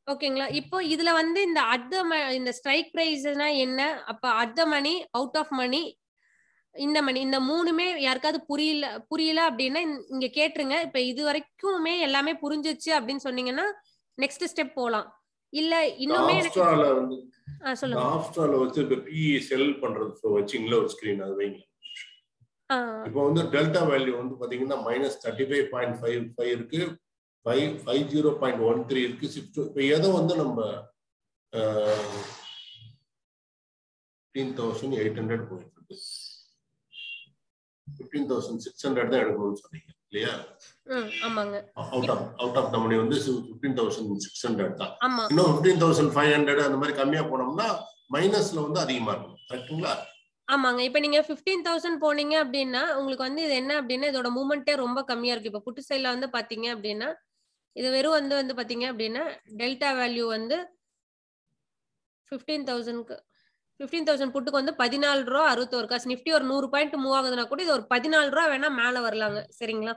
ஓகேங்களா இப்போ இதுல வந்து இந்த அட் த இந்த ஸ்ட்ரைக் பிரைஸ்னா என்ன அப்ப at the money out of money இந்த மணி இந்த மூணுமே யாருக்காவது புரியல புரியல அப்படின்னா இந்த- இங்க கேட்டுருங்க இப்ப இது வரைக்குமே எல்லாமே புரிஞ்சிச்சு அப்படின்னு சொன்னீங்கன்னா நெக்ஸ்ட் ஸ்டெப் போலாம் இல்ல இன்னுமே எனக்கு ஆப்ஸ்ட்ரால வந்து ஆ, சொல்லுங்க ஆப்ஸ்ட்ரால வச்சு இப்ப பிஇ செல் பண்றது so வச்சீங்களா ஒரு ஸ்கிரீன் அது வைங்க ஆ, இப்போ வந்து டெல்டா வேல்யூ வந்து பாத்தீங்கன்னா minus thirty five point five five இருக்கு five five zero point one three இருக்கு சிக்ஸ் இப்போ எதை வந்து நம்ம ஃபிஃப்டீன் தௌசண்ட் எயிட் ஹண்ட்ரட் போயிட்டு இருக்கு ஃபிஃப்டீன் தௌசண்ட் சிக்ஸ் ஹண்ட்ரட் தான் எடுக்கணும்னு சொன்னீங்க இல்லையா ம், ஆமாங்க out of out of the money வந்து ஃபிஃப்டீன் தௌசண்ட் சிக்ஸ் ஹண்ட்ரட் தான் ஆமா இன்னும் ஃபிஃப்டீன் தௌசண்ட் ஃபைவ் ஹண்ட்ரட் அந்த மாதிரி கம்மியா போனோம்னா மைனஸ்ல வந்து அதிகமா இருக்கும் கரெக்ட்டுங்களா ஆமாங்க இப்ப நீங்க பிப்டீன் தௌசண்ட் போனீங்க அப்படின்னா உங்களுக்கு வந்து இது என்ன அப்படின்னா இதோட மூமெண்டே ரொம்ப கம்மியா இருக்கு இப்ப புட்டு சைட்ல வந்து பாத்தீங்க அப்படின்னா இது வெறும் வந்து வந்து பாத்தீங்க அப்படின்னா டெல்டா வேல்யூ வந்து பிப்டீன் தௌசண்ட்க்கு பிப்டீன் தௌசண்ட் புட்டுக்கு வந்து பதினாலு ரூபா அறுபத்தோரு காசு நிஃப்டி ஒரு நூறு பாயிண்ட் மூவ் ஆகுதுன்னா கூட இது ஒரு பதினாலு ரூபா வேணா மேல வரலாங்க சரிங்களா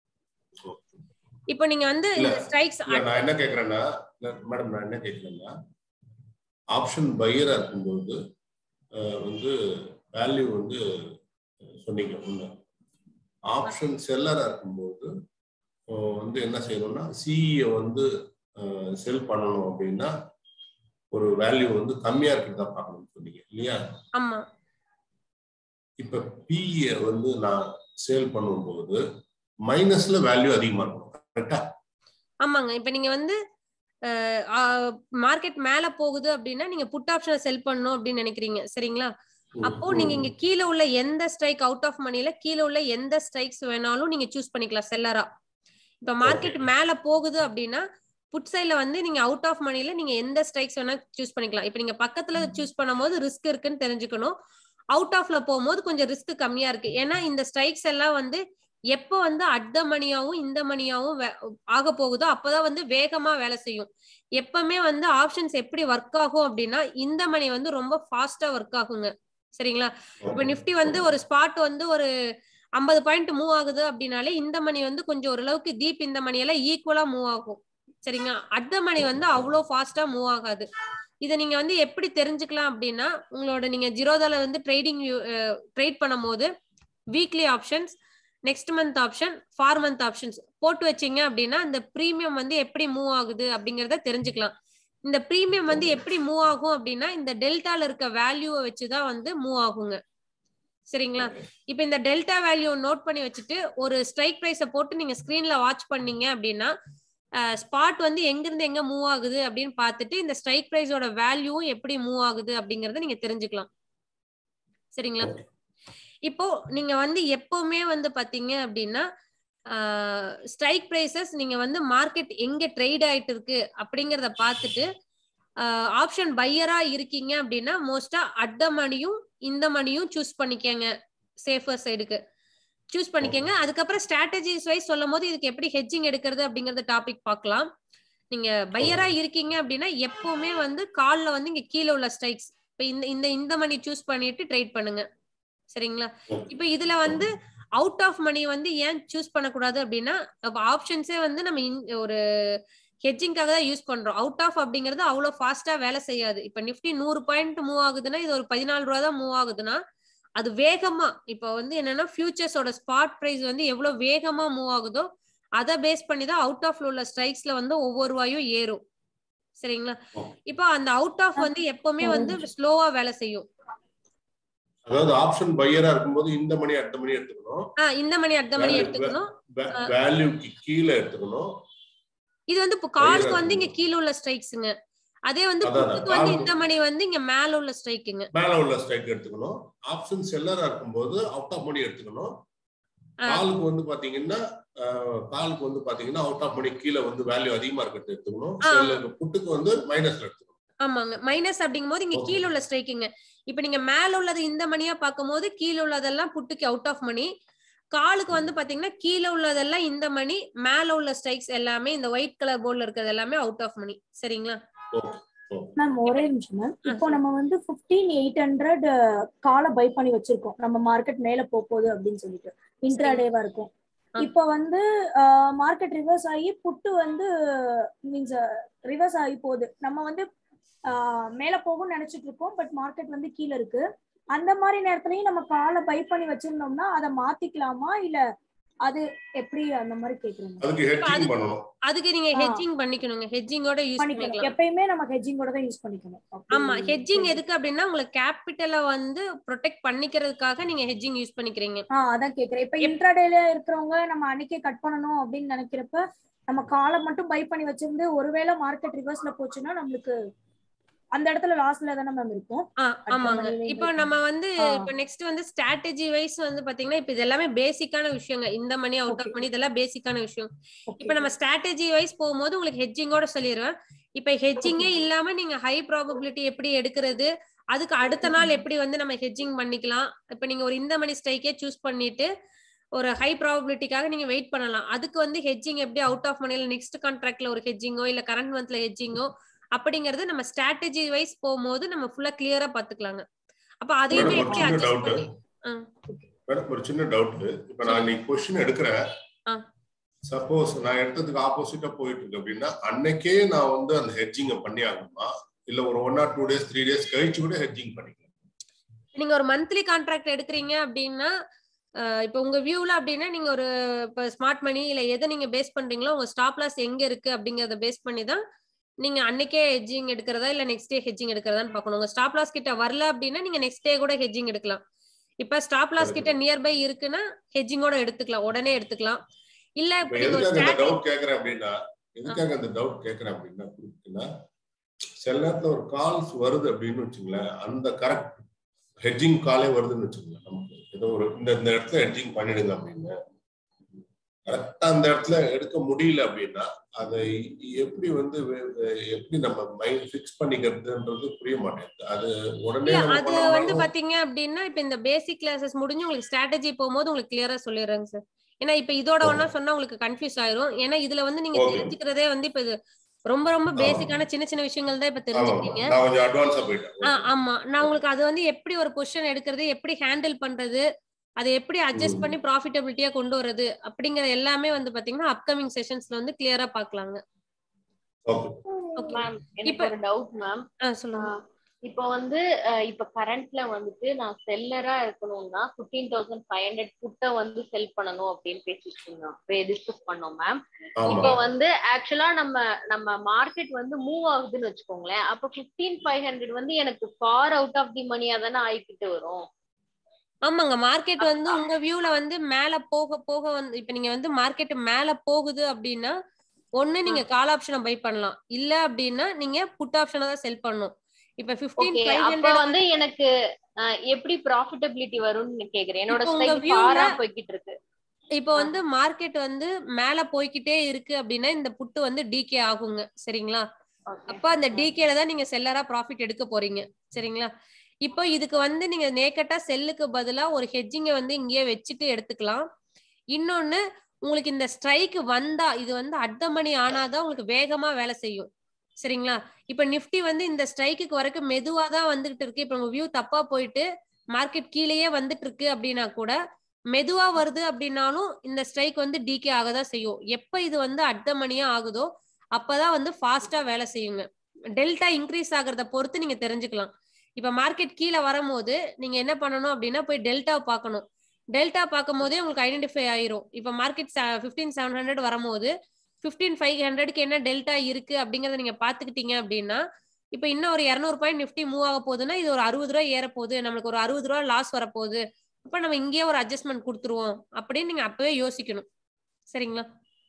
இப்போ நீங்க வந்து இந்த இல்ல, ஸ்ட்ரைக்ஸ் இல்ல நான் என்ன கேக்குறேன்னா மேடம் நான் என்ன கேக்குறேன்னா ஆப்ஷன் பையரா இருக்கும்போது அஹ், வந்து வேல்யூ வந்து அஹ், சொன்னீங்க ஒண்ணு ஆப்ஷன் செல்லரா இருக்கும்போது அஹ், வந்து என்ன செய்யணும்னா சிஇ வந்து செல் பண்ணணும் அப்படின்னா ஒரு வேல்யூ வந்து கம்மியா இருக்கிறதா பார்க்கணும்னு சொன்னீங்க இல்லையா ஆமா இப்ப பிஇ வந்து நான் சேல் பண்ணும்போது மைனஸ்ல வேல்யூ அதிகமா இருக்கும் கரெக்டா ஆமாங்க இப்ப நீங்க வந்து மார்க்கெட் மேல போகுது அப்படின்னா நீங்க புட் ஆப்ஷனை செல் பண்ணணும் அப்படின்னு நினைக்கிறீங்க சரிங்களா அப்போ நீங்க இங்க கீழே உள்ள எந்த ஸ்ட்ரைக் அவுட் ஆஃப் மணில கீழே உள்ள எந்த ஸ்ட்ரைக்ஸ் வேணாலும் நீங்க சூஸ் பண்ணிக்கலாம் செல்லரா இப்ப மார்க்கெட் மேல போகுது அப்படின்னா புட் சைட்ல வந்து நீங்க அவுட் ஆஃப் மணில நீங்க எந்த ஸ்ட்ரைக்ஸ் வேணா சூஸ் பண்ணிக்கலாம் இப்ப நீங்க பக்கத்துல சூஸ் பண்ணும்போது ரிஸ்க் இருக்குன்னு தெரிஞ்சுக்கணும் அவுட் ஆஃப்ல போகும்போது கொஞ்சம் ரிஸ்க் கம்மியா இருக்கு ஏன்னா இந்த ஸ்ட்ரைக்ஸ் எல்லாம் வந்து எப்போ வந்து அட் மணியாவும் இந்த மணியாவும் வே- ஆக போகுதோ அப்பதான் வந்து வேகமா வேலை செய்யும் எப்பவுமே வந்து ஆப்ஷன்ஸ் எப்படி ஒர்க் ஆகும் அப்படின்னா இந்த மணி வந்து ரொம்ப ஃபாஸ்டா ஒர்க் ஆகுங்க சரிங்களா இப்ப நிஃப்டி வந்து ஒரு ஸ்பாட் வந்து ஒரு ஐம்பது பாயிண்ட் மூவ் ஆகுது அப்படின்னாலே இந்த மணி வந்து கொஞ்சம் ஓரளவுக்கு டீப் இந்த மணி எல்லாம் ஈக்குவலா மூவ் ஆகும் சரிங்களா அட் மணி வந்து அவ்வளோ ஃபாஸ்டா மூவ் ஆகாது இதை நீங்க வந்து எப்படி தெரிஞ்சுக்கலாம் அப்படின்னா உங்களோட நீங்க ஜீரோதால வந்து ட்ரேடிங் ட்ரேட் பண்ணும்போது weekly options next month option far month options போட்டு வச்சீங்க அப்படின்னா அந்த ப்ரீமியம் வந்து எப்படி மூவ் ஆகுது அப்படிங்கறத தெரிஞ்சுக்கலாம் இந்த ப்ரீமியம் வந்து எப்படி மூவ் ஆகும் அப்படின்னா இந்த டெல்டால இருக்க வேல்யூவை வச்சுதான் வந்து மூவ் ஆகுங்க சரிங்களா இப்ப இந்த டெல்டா வேல்யூ நோட் பண்ணி வச்சுட்டு ஒரு ஸ்ட்ரைக் பிரைஸ போட்டு நீங்க ஸ்கிரீன்ல வாட்ச் பண்ணீங்க அப்படின்னா ஸ்பாட் வந்து எங்க இருந்து எங்க மூவ் ஆகுது அப்படின்னு பார்த்துட்டு இந்த ஸ்ட்ரைக் பிரைஸோட வேல்யூவும் எப்படி மூவ் ஆகுது அப்படிங்கறத நீங்க தெரிஞ்சுக்கலாம் சரிங்களா இப்போ நீங்க வந்து எப்பவுமே வந்து பாத்தீங்க அப்படின்னா ஸ்ட்ரைக் பிரைசஸ் நீங்க வந்து மார்க்கெட் எங்க ட்ரேட் ஆயிட்டு இருக்கு அப்படிங்கறத பார்த்துட்டு ஆப்ஷன் பையரா இருக்கீங்க அப்படின்னா மோஸ்டா அட்ட மணியும் இந்த மணியும் சூஸ் பண்ணிக்கங்க சேஃபர் சைடுக்கு சூஸ் பண்ணிக்கங்க அதுக்கப்புறம் ஸ்ட்ராட்டஜிஸ் வைஸ் சொல்லும் போது இதுக்கு எப்படி ஹெட்ஜிங் எடுக்கிறது அப்படிங்கறத டாபிக் பார்க்கலாம் நீங்க பையரா இருக்கீங்க அப்படின்னா எப்பவுமே வந்து கால்ல வந்து இங்க கீழே உள்ள ஸ்ட்ரைக்ஸ் இப்ப இந்த இந்த இந்த மணி சூஸ் பண்ணிட்டு ட்ரேட் பண்ணுங்க சரிங்களா இப்ப இதுல வந்து அவுட் ஆஃப் மணி வந்து ஏன் சூஸ் பண்ணக்கூடாது அப்படின்னா ஆப்ஷன்ஸே வந்து நம்ம in- ஒரு ஹெட்ஜிங்காக தான் யூஸ் பண்றோம் அவுட் ஆஃப் அப்படிங்கிறது அவ்வளவு ஃபாஸ்டா வேலை செய்யாது இப்ப நிஃப்டி நூறு பாயிண்ட் மூவ் ஆகுதுன்னா இது ஒரு பதினாலு ரூபா தான் மூவ் ஆகுதுன்னா அது வேகமா இப்ப வந்து என்னன்னா ஃபியூச்சர்ஸோட ஸ்பாட் பிரைஸ் வந்து எவ்வளவு வேகமா மூவ் ஆகுதோ அதை பேஸ் பண்ணி தான் அவுட் ஆஃப்ல உள்ள ஸ்ட்ரைக்ஸ்ல வந்து ஒவ்வொரு ரூபாயும் ஏறும் சரிங்களா இப்போ அந்த அவுட் ஆஃப் வந்து எப்பவுமே வந்து ஸ்லோவா வேலை செய்யும் அதாவது ஆப்ஷன் பையரா இருக்கும்போது இந்த மணி அடுத்த மணி எடுத்துக்கணும் ஆஹ் இந்த மணி அடுத்த மணி Value- எடுத்துக்கணும் வேல்யூக்கு கீழே எடுத்துக்கணும் இது வந்து இப்போ காலுக்கு Higher வந்து இங்க கீழ உள்ள ஸ்ட்ரைக்ஸுங்க அதே வந்து அதான், புட்டுக்கு வந்து காலுக்கு- இந்த மணி வந்து இங்க மேல உள்ள ஸ்ட்ரைக்குங்க மேல உள்ள ஸ்ட்ரைக் எடுத்துக்கணும் ஆப்ஷன் செல்லரா இருக்கும்போது அவுட் ஆஃப் மணி எடுத்துக்கணும் ஆ. காலுக்கு வந்து பாத்தீங்கன்னா அஹ், காலுக்கு வந்து பாத்தீங்கன்னா அவுட் ஆஃப் மணி கீழே வந்து வேல்யூ அதிகமா இருக்கிறது எடுத்துக்கணும் ஆ. செல்லுக்கு புட்டுக்கு வந்து மைனஸ்ல எடுத்துக்கணும் ஆமாங்க மைனஸ் அப்படிங்கும் போது இங்க Okay. கீழ உள்ள ஸ்ட்ரைக்குங்க இப்ப நீங்க மேல உள்ளது இந்த மணியா பார்க்கும்போது கீழ உள்ளதெல்லாம் புட்டுக்கு அவுட் ஆஃப் மணி காலுக்கு வந்து பாத்தீங்கன்னா கீழ உள்ளதெல்லாம் இந்த மணி மேல உள்ள ஸ்ட்ரைக்ஸ் எல்லாமே இந்த ஒயிட் கலர் போர்ட்ல இருக்கிறது எல்லாமே அவுட் ஆஃப் மணி சரிங்களா மேம் ஒரே நிமிஷம் மேம் இப்போ நம்ம வந்து பிப்டீன் எயிட் ஹண்ட்ரட் காலை பை பண்ணி வச்சிருக்கோம் நம்ம மார்க்கெட் மேல போக போகுது அப்படின்னு சொல்லிட்டு இன்ட்ராடேவா இருக்கும் இப்ப வந்து மார்க்கெட் ரிவர்ஸ் ஆகி புட்டு வந்து மீன்ஸ் ரிவர்ஸ் ஆகி போகுது நம்ம வந்து ஆஹ் மேல போகும்னு நினைச்சிட்டு இருக்கோம் பட் மார்க்கெட் வந்து கீழே இருக்கு அந்த மாதிரி நேரத்துலயும் நம்ம காலை பை பண்ணி வச்சிருந்தோம்னா அதை மாத்திக்கலாமா இல்ல அது எப்படி அந்த மாதிரி கேக்குறீங்க அதுக்கு ஹெட்ஜிங் பண்ணணும் அதுக்கு நீங்க ஆ. ஹெட்ஜிங் பண்ணிக்கணுங்க ஹெட்ஜிங்கோட யூஸ் பண்ணிக்கணும் பண்ணிக்கலாம் எப்பயுமே நம்ம ஹெட்ஜிங்கோட தான் யூஸ் பண்ணிக்கணும் அப்படி ஆமா ஹெட்ஜிங் புரியுது. எதுக்கு அப்படின்னா உங்களுக்கு கேபிட்டலை வந்து ப்ரொடெக்ட் பண்ணிக்கிறதுக்காக நீங்க ஹெட்ஜிங் யூஸ் பண்ணிக்கிறீங்க ஆ அதான் கேக்குறேன் இப்ப இன்ட்ராடேல இருக்கிறவங்க நம்ம அன்னைக்கே கட் பண்ணணும் அப்படின்னு நினைக்கிறப்ப நம்ம காலை மட்டும் பை பண்ணி வச்சிருந்து ஒருவேளை மார்க்கெட் ரிவர்ஸ்ல போச்சுன்னா நம்மளுக்கு அந்த இடத்துல லாஸ்ல தானே மேம் இருக்கும் ஆ, அடுத்த ஆமாங்க மணியில இப்போ இருக்கு. நம்ம வந்து ஆ. இப்போ நெக்ஸ்ட் வந்து ஸ்ட்ராட்டஜி வைஸ் வந்து பாத்தீங்கன்னா இப்போ இது எல்லாமே பேசிக்கான விஷயங்க இந்த money out of Okay. Money இதெல்லாம் பேசிக்கான விஷயம் Okay. இப்போ நம்ம ஸ்ட்ராட்டஜி வைஸ் போகும்போது உங்களுக்கு ஹெட்ஜிங்கோட சொல்லிடுவேன் இப்போ ஹெட்ஜிங்கே Okay. இல்லாம நீங்க ஹை ப்ராபபிலிட்டி எப்படி எடுக்கிறது அதுக்கு அடுத்த நாள் எப்படி வந்து நம்ம ஹெட்ஜிங் பண்ணிக்கலாம் இப்போ நீங்க ஒரு இந்த மணி ஸ்ட்ரைக்கே சூஸ் பண்ணிட்டு ஒரு ஹை ப்ராபபிலிட்டிக்காக நீங்க வெயிட் பண்ணலாம் அதுக்கு வந்து ஹெட்ஜிங் எப்படி அவுட் ஆஃப் மணில நெக்ஸ்ட் கான்ட்ராக்ட்ல ஒரு ஹெட்ஜிங்கோ இல்ல கரண்ட் மந்த்ல ஹெட்ஜிங்கோ அப்படிங்கறது நம்ம ஸ்ட்ராட்டஜி வைஸ் போகும்போது நம்ம ஃபுல்லா கிளியரா பாத்துக்கலாங்க அப்ப அதையுமே மேடம், ஒரு எப்படி சின்ன அட்ஜஸ்ட் doubt. பண்ணி ஆ. மேடம் ஒரு சின்ன டவுட் இப்ப நான் இன்னைக்கு கொஸ்டின் எடுக்கிறேன் ஆ. சப்போஸ் நான் எடுத்ததுக்கு ஆப்போசிட்டா போயிட்டு இருக்கு அப்படின்னா அன்னைக்கே நான் வந்து அந்த ஹெட்ஜிங்க பண்ணி ஆகணுமா இல்ல ஒரு one or two days three days கழிச்சு கூட ஹெட்ஜிங் பண்ணிக்கலாம் நீங்க ஒரு மந்த்லி கான்ட்ராக்ட் எடுக்கிறீங்க அப்படின்னா அஹ் இப்ப உங்க வியூல அப்படின்னா நீங்க ஒரு இப்ப ஸ்மார்ட் மணி இல்ல எதை நீங்க பேஸ் பண்றீங்களோ உங்க ஸ்டாப் லாஸ் எங்க இருக்கு அப்படிங்கறத பேஸ் பண்ணி தான் நீங்க அன்னைக்கே ஹெட்ஜிங் எடுக்கிறதா இல்ல நெக்ஸ்ட் டே ஹெட்ஜிங் எடுக்கிறதான்னு பார்க்கணும் உங்க ஸ்டாப் லாஸ் கிட்ட வரல அப்படின்னா நீங்க நெக்ஸ்ட் டே கூட ஹெட்ஜிங் எடுக்கலாம் இப்ப ஸ்டாப் லாஸ் கிட்ட நியர்பை இருக்குன்னா ஹெட்ஜிங்கோட எடுத்துக்கலாம் உடனே எடுத்துக்கலாம் இல்ல இப்ப இப்ப நீங்க ஒரு எதுக்காக இந்த strategy- டவுட் கேக்குறேன் அப்படின்னா எதுக்காக அந்த டவுட் கேக்குறேன் அப்படின்னா குறிப்பிட்டுன்னா சில நேரத்துல ஒரு கால்ஸ் வருது அப்படின்னு வச்சுங்களேன் அந்த கரெக்ட் ஹெட்ஜிங் காலே வருதுன்னு வச்சுங்களேன் நமக்கு ஏதோ ஒரு இந்த இந்த இடத்துல ஹெட்ஜிங் பண்ணிடுங்க அப்படின்னு கரெக்டா அந்த இடத்துல எடுக்க முடியல அப்படின்னா அதை எப்படி வந்து வே- வே- எப்படி நம்ம மைண்ட் ஃபிக்ஸ் பண்ணிக்கிறதுன்றது புரிய மாட்டேங்குது அது உடனே இல்ல நம்ம அது வந்து பண்ணோம்னாலும் பாத்தீங்க அப்படின்னா இப்ப இந்த பேசிக் கிளாஸஸ் முடிஞ்சு உங்களுக்கு ஸ்ட்ராட்டஜி போகும்போது உங்களுக்கு கிளியரா சொல்லிடுறேங்க சார் ஏன்னா இப்ப இதோட ஒண்ணா சொன்னா உங்களுக்கு கன்ஃபியூஸ் ஆயிரும் ஏன்னா இதுல வந்து நீங்க Okay. தெரிஞ்சுக்கிறதே வந்து இப்ப இது ரொம்ப ரொம்ப ஆமா. பேசிக்கான சின்ன சின்ன விஷயங்கள் தான் இப்ப ஆமா தெரிஞ்சுக்கிறீங்க நான் கொஞ்சம் அட்வான்ஸா ஆ, போயிட்டேன் ஆமா நான் உங்களுக்கு அது வந்து எப்படி ஒரு பொசிஷன் எடுக்கிறது எப்படி ஹேண்டில் பண்றது அதை எப்படி அட்ஜஸ்ட் ம். பண்ணி ப்ராஃபிட்டபிலிட்டியா கொண்டு வர்றது அப்படிங்கிற எல்லாமே வந்து பாத்தீங்கன்னா அப்கமிங் செஷன்ஸ்ல வந்து கிளியரா பாக்கலாங்க ஓகே ஓகே மேம் எனக்கு இப்ப- ஒரு டவுட் மேம் சொல்லுங்க இப்போ வந்து அஹ், இப்ப கரண்ட்ல வந்துட்டு நான் செல்லரா இருக்கணும்னா ஃபிஃப்டீன் தௌசண்ட் ஃபைவ் ஹண்ட்ரட் புட்டை வந்து செல் பண்ணணும் அப்படின்னு பேசிட்டு இருந்தோம் டிஸ்கஸ் பண்ணோம் மேம் ஆமா இப்போ வந்து ஆக்சுவலா நம்ம நம்ம மார்க்கெட் வந்து மூவ் ஆகுதுன்னு வச்சுக்கோங்களேன் அப்ப ஃபிஃப்டீன் ஃபைவ் ஹண்ட்ரட் வந்து எனக்கு ஃபார் அவுட் ஆஃப் தி மணியா தானே ஆயிக்கிட்டு வரும் ஆமாங்க மார்க்கெட் வந்து உங்க வியூல வந்து மேல போக போக வந்து இப்ப நீங்க வந்து மார்க்கெட் மேல போகுது அப்படின்னா ஒண்ணு நீங்க கால் ஆப்ஷனை பை பண்ணலாம் இல்ல அப்படின்னா நீங்க புட் ஆப்ஷனை தான் செல் பண்ணணும் இப்ப பிப்டீன் ஓகே ஃபைவ் அப்ப ஹண்ட்ரட் வந்து எனக்கு அஹ், எப்படி ப்ராஃபிட்டபிலிட்டி வரும்னு கேக்குறேன் என்னோட இப்போ உங்க ஸ்ட்ரைக் view ல- ஃபாரா போய்கிட்டு இருக்கு இப்போ வந்து மார்க்கெட் வந்து மேல போய்க்கிட்டே இருக்கு அப்படின்னா இந்த புட்டு வந்து டிகே ஆகுங்க சரிங்களா Okay. அப்ப அந்த டிகேல தான் நீங்க செல்லரா ப்ராஃபிட் எடுக்க போறீங்க சரிங்களா இப்போ இதுக்கு வந்து நீங்க நேக்கட்டா செல்லுக்கு பதிலா ஒரு ஹெட்ஜிங்கை வந்து இங்கேயே வச்சுட்டு எடுத்துக்கலாம் இன்னொன்னு உங்களுக்கு இந்த ஸ்ட்ரைக் வந்தா இது வந்து அட்ட மணி ஆனாதான் உங்களுக்கு வேகமா வேலை செய்யும் சரிங்களா இப்ப நிஃப்டி வந்து இந்த ஸ்ட்ரைக்குக்கு வரைக்கும் மெதுவா தான் வந்துகிட்டு இருக்கு இப்ப உங்க வியூ தப்பா போயிட்டு மார்க்கெட் கீழேயே வந்துட்டு இருக்கு அப்படின்னா கூட மெதுவா வருது அப்படின்னாலும் இந்த ஸ்ட்ரைக் வந்து டிகே ஆகதான் செய்யும் எப்ப இது வந்து அட்ட மணியா ஆகுதோ அப்பதான் வந்து ஃபாஸ்டா வேலை செய்யுங்க டெல்டா இன்க்ரீஸ் ஆகுறத பொறுத்து நீங்க தெரிஞ்சுக்கலாம் இப்ப மார்க்கெட் கீழே வரும்போது நீங்க என்ன பண்ணணும் அப்படின்னா போய் டெல்டா பார்க்கணும் டெல்டா பார்க்கும் போதே உங்களுக்கு ஐடென்டிஃபை ஆயிரும் இப்ப மார்க்கெட் ஃபிஃப்டீன் செவன் ஹண்ட்ரட் வரும்போது ஃபிஃப்டீன் ஃபைவ் ஹண்ட்ரட்க்கு என்ன டெல்டா இருக்கு அப்படிங்கறத நீங்க பாத்துக்கிட்டீங்க அப்படின்னா இப்ப இன்னும் ஒரு இரநூறு பாயிண்ட் நிஃப்டி மூவ் ஆக போகுதுன்னா இது ஒரு அறுபது ரூபாய் ஏற போகுது நம்மளுக்கு ஒரு அறுபது ரூபாய் லாஸ் வரப்போகுது அப்ப நம்ம இங்கேயே ஒரு அட்ஜஸ்ட்மெண்ட் கொடுத்துருவோம் அப்படின்னு நீங்க அப்பவே யோசிக்கணும் சரிங்களா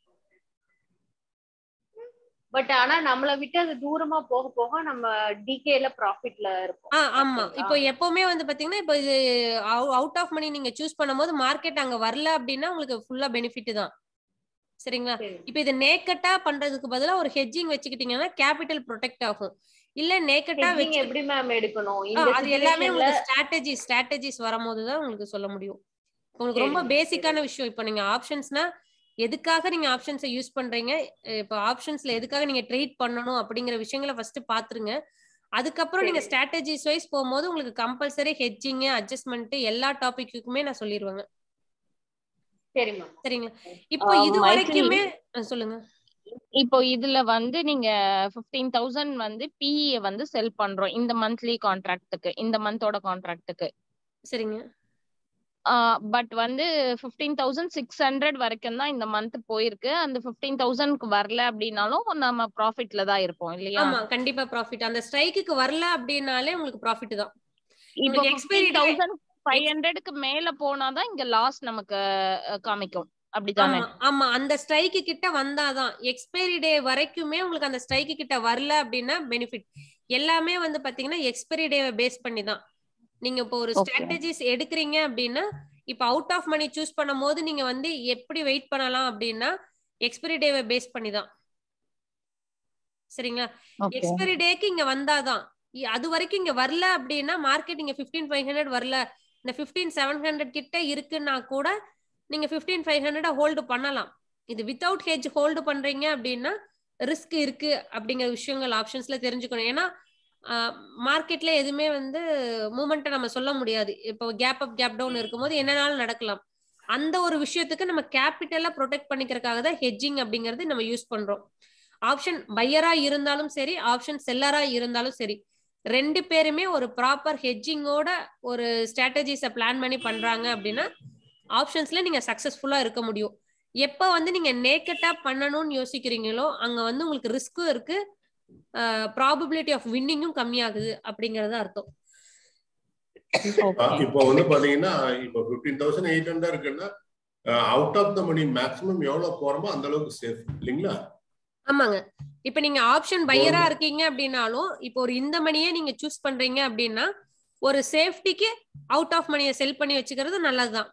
பட் ஆனா நம்மள விட்டு அது தூரமா போக போக நம்ம டிகேல ப்ராஃபிட்ல இருப்போம் ஆ ஆமா ஓகேங்களா? இப்போ எப்பவுமே வந்து பாத்தீங்கன்னா இப்போ இது அவுட் ஆஃப் மணி நீங்க சூஸ் பண்ணும்போது மார்க்கெட் அங்க வரல அப்படின்னா உங்களுக்கு ஃபுல்லா பெனிஃபிட் தான் சரிங்களா சரி. இப்போ இது நேக்கட்டா பண்றதுக்கு பதிலா ஒரு ஹெட்ஜிங் வச்சுக்கிட்டீங்கன்னா கேபிட்டல் ப்ரொடெக்ட் ஆகும் இல்ல நேக்கட்டா Hedging வச்சு எப்படி மேம் எடுக்கணும் ஆ, இந்த அது எல்லாமே situationல உங்களுக்கு ஸ்ட்ராட்டஜி ஸ்ட்ராட்டஜிஸ் வரும்போது தான் உங்களுக்கு சொல்ல முடியும் உங்களுக்கு ரொம்ப சரி, பேசிக்கான விஷயம் இப்போ நீங்க ஆப்ஷன்ஸ்னா எதுக்காக நீங்க ஆப்ஷன்ஸை யூஸ் பண்றீங்க இப்போ ஆப்ஷன்ஸ்ல எதுக்காக நீங்க ட்ரேட் பண்ணணும் அப்படிங்கிற விஷயங்களை ஃபர்ஸ்ட் பாத்துருங்க அதுக்கப்புறம் நீங்க சரி. ஸ்ட்ராட்டஜிஸ் வைஸ் போகும்போது உங்களுக்கு கம்பல்சரி ஹெட்ஜிங் அட்ஜஸ்ட்மெண்ட் எல்லா டாபிக்குமே நான் சொல்லிடுவேங்க சரி மேம் சரிங்களா இப்போ ஆ, இது மைதிலி. வரைக்குமே ஆ, சொல்லுங்க இப்போ இதுல வந்து நீங்க பிப்டீன் தௌசண்ட் வந்து பிஇ வந்து செல் பண்றோம் இந்த மந்த்லி கான்ட்ராக்டுக்கு இந்த மந்தோட கான்ட்ராக்டுக்கு சரிங்க பட் வந்து ஃபிஃப்டீன் தௌசண்ட் சிக்ஸ் ஹண்ட்ரட் வரைக்கும் தான் இந்த மந்த் போயிருக்கு அந்த ஃபிஃப்டீன் தௌசண்ட்க்கு வரல அப்படின்னாலும் நம்ம ப்ராஃபிட்ல தான் இருப்போம் இல்லையா ஆமா கண்டிப்பா ப்ராஃபிட் அந்த ஸ்ட்ரைக்குக்கு வரல அப்படின்னாலே உங்களுக்கு ப்ராஃபிட் தான் இப்போ உங்களுக்கு expiry expiry date- thousand five ஹண்ட்ரடுக்கு மேல போனாதான் இங்க லாஸ் நமக்கு அஹ், காமிக்கும் அப்படிதானே ஆமா ஆமா அந்த ஸ்ட்ரைக்கு கிட்ட வந்தாதான் எக்ஸ்பைரி டே வரைக்குமே உங்களுக்கு அந்த ஸ்ட்ரைக்கு கிட்ட வரல அப்படின்னா பெனிஃபிட் எல்லாமே வந்து பாத்தீங்கன்னா எக்ஸ்பைரி டேவை பேஸ் பண்ணி தான் நீங்க இப்போ ஒரு Okay. ஸ்ட்ராட்டஜிஸ் எடுக்கிறீங்க அப்படின்னா இப்போ அவுட் ஆஃப் மணி சூஸ் பண்ணும் போது நீங்க வந்து எப்படி வெயிட் பண்ணலாம் அப்படின்னா எக்ஸ்பைரி டேவை பேஸ் பண்ணி தான் சரிங்களா ஓகே எக்ஸ்பைரி டேக்கு இங்க வந்தாதான் இ- அது வரைக்கும் இங்க வரல அப்படின்னா மார்க்கெட் இங்க பிப்டீன் ஃபைவ் ஹண்ட்ரட் வரல இந்த பிப்டீன் செவன் ஹண்ட்ரட் கிட்ட இருக்குன்னா கூட நீங்க பிப்டீன் ஃபைவ் ஹண்ட்ரட் ஹோல்டு பண்ணலாம் இது வித்தவுட் ஹெஜ் ஹோல்டு பண்றீங்க அப்படின்னா ரிஸ்க் இருக்கு அப்படிங்கிற விஷயங்கள் ஆப்ஷன்ஸ்ல தெரிஞ்சுக்கணும் ஏன்னா மார்க்கெட்ல எதுவுமே வந்து மூமெண்ட்டை நம்ம சொல்ல முடியாது இப்போ கேப் அப் கேப் டவுன் இருக்கும்போது என்னனாலும் நடக்கலாம் அந்த ஒரு விஷயத்துக்கு நம்ம கேபிட்டலா ப்ரொடெக்ட் பண்ணிக்கிறதுக்காக தான் ஹெட்ஜிங் அப்படிங்கறது நம்ம யூஸ் பண்றோம் ஆப்ஷன் பையரா இருந்தாலும் சரி ஆப்ஷன் செல்லரா இருந்தாலும் சரி ரெண்டு பேருமே ஒரு ப்ராப்பர் ஹெட்ஜிங்கோட ஒரு ஸ்ட்ராட்டஜிஸை பிளான் பண்ணி பண்றாங்க அப்படின்னா ஆப்ஷன்ஸ்ல நீங்க சக்சஸ்ஃபுல்லா இருக்க முடியும் எப்ப வந்து நீங்க நேக்கட்டா பண்ணணும்னு யோசிக்கிறீங்களோ அங்க வந்து உங்களுக்கு ரிஸ்க்கும் இருக்கு ப்ராபபிலிட்டி ஆஃப் வின்னிங்கும் கம்மியாகுது அப்படிங்கறது அர்த்தம் ஓகே இப்போ வந்து பாத்தீங்கன்னா இப்போ பிப்டீன் தௌசண்ட் எயிட் ஹண்ட்ரட் இருக்குன்னா out of the money maximum எவ்வளவு போறோமோ அந்த அளவுக்கு சேஃப் இல்லைங்களா ஆமாங்க இப்ப நீங்க ஆப்ஷன் பையரா இருக்கீங்க அப்படின்னாலும் இப்போ ஒரு இந்த மணியே நீங்க சூஸ் பண்றீங்க அப்படின்னா ஒரு சேஃப்டிக்கு அவுட் ஆஃப் மணியை செல் பண்ணி வச்சுக்கிறது நல்லதுதான்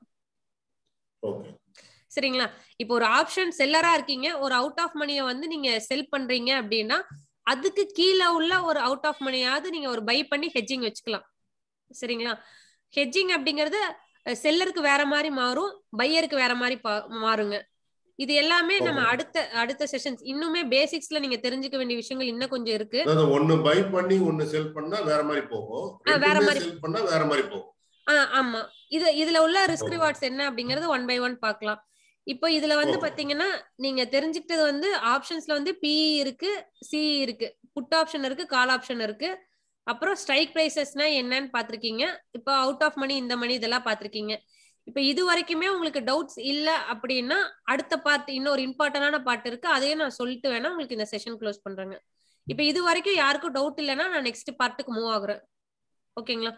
ஓகே சரிங்களா இப்போ ஒரு ஆப்ஷன் செல்லரா இருக்கீங்க ஒரு அவுட் ஆஃப் மணியை வந்து நீங்க செல் பண்றீங்க அப்படின்னா அதுக்கு கீழே உள்ள ஒரு அவுட் ஆஃப் மணியாவது நீங்க ஒரு பை பண்ணி ஹெட்ஜிங் வச்சுக்கலாம் சரிங்களா ஹெட்ஜிங் அப்படிங்கிறது செல்லருக்கு வேற மாதிரி மாறும் பையருக்கு வேற மாதிரி பா- மாறுங்க இது எல்லாமே நம்ம Okay. அடுத்த அடுத்த செஷன்ஸ் இன்னுமே பேசிக்ஸ்ல நீங்க தெரிஞ்சுக்க வேண்டிய விஷயங்கள் இன்னும் கொஞ்சம் இருக்கு அதாவது ஒண்ணு பை பண்ணி ஒண்ணு செல் பண்ணா வேற மாதிரி போகும் ஆ, வேற ரெண்டுமே மாதிரி. செல் பண்ணா வேற மாதிரி போகும் ஆ ஆமா இது இதுல உள்ள ரிஸ்க் Okay. ரிவார்ட்ஸ் என்ன அப்படிங்கறது ஒன் பை ஒன் பார்க்கலாம் இப்போ இதுல வந்து Okay. பாத்தீங்கன்னா நீங்க தெரிஞ்சுக்கிட்டது வந்து ஆப்ஷன்ஸ்ல வந்து பிஇ இருக்கு சிஇ இருக்கு புட் ஆப்ஷன் இருக்கு கால் ஆப்ஷன் இருக்கு அப்புறம் ஸ்ட்ரைக் பிரைசஸ்னா என்னன்னு பாத்திருக்கீங்க இப்போ அவுட் ஆஃப் மணி இந்த மணி இதெல்லாம் பாத்திருக்கீங்க இப்போ இது வரைக்குமே உங்களுக்கு டவுட்ஸ் இல்ல அப்படின்னா அடுத்த பார்ட் இன்னொரு இம்பார்ட்டன்டான பார்ட் இருக்கு அதையும் நான் சொல்லிட்டு வேணா உங்களுக்கு இந்த செஷன் க்ளோஸ் பண்றேங்க இப்போ இது வரைக்கும் யாருக்கும் டவுட் இல்லைன்னா நான் நெக்ஸ்ட் பார்ட்டுக்கு மூவ் ஆகுறேன் ஓகேங்களா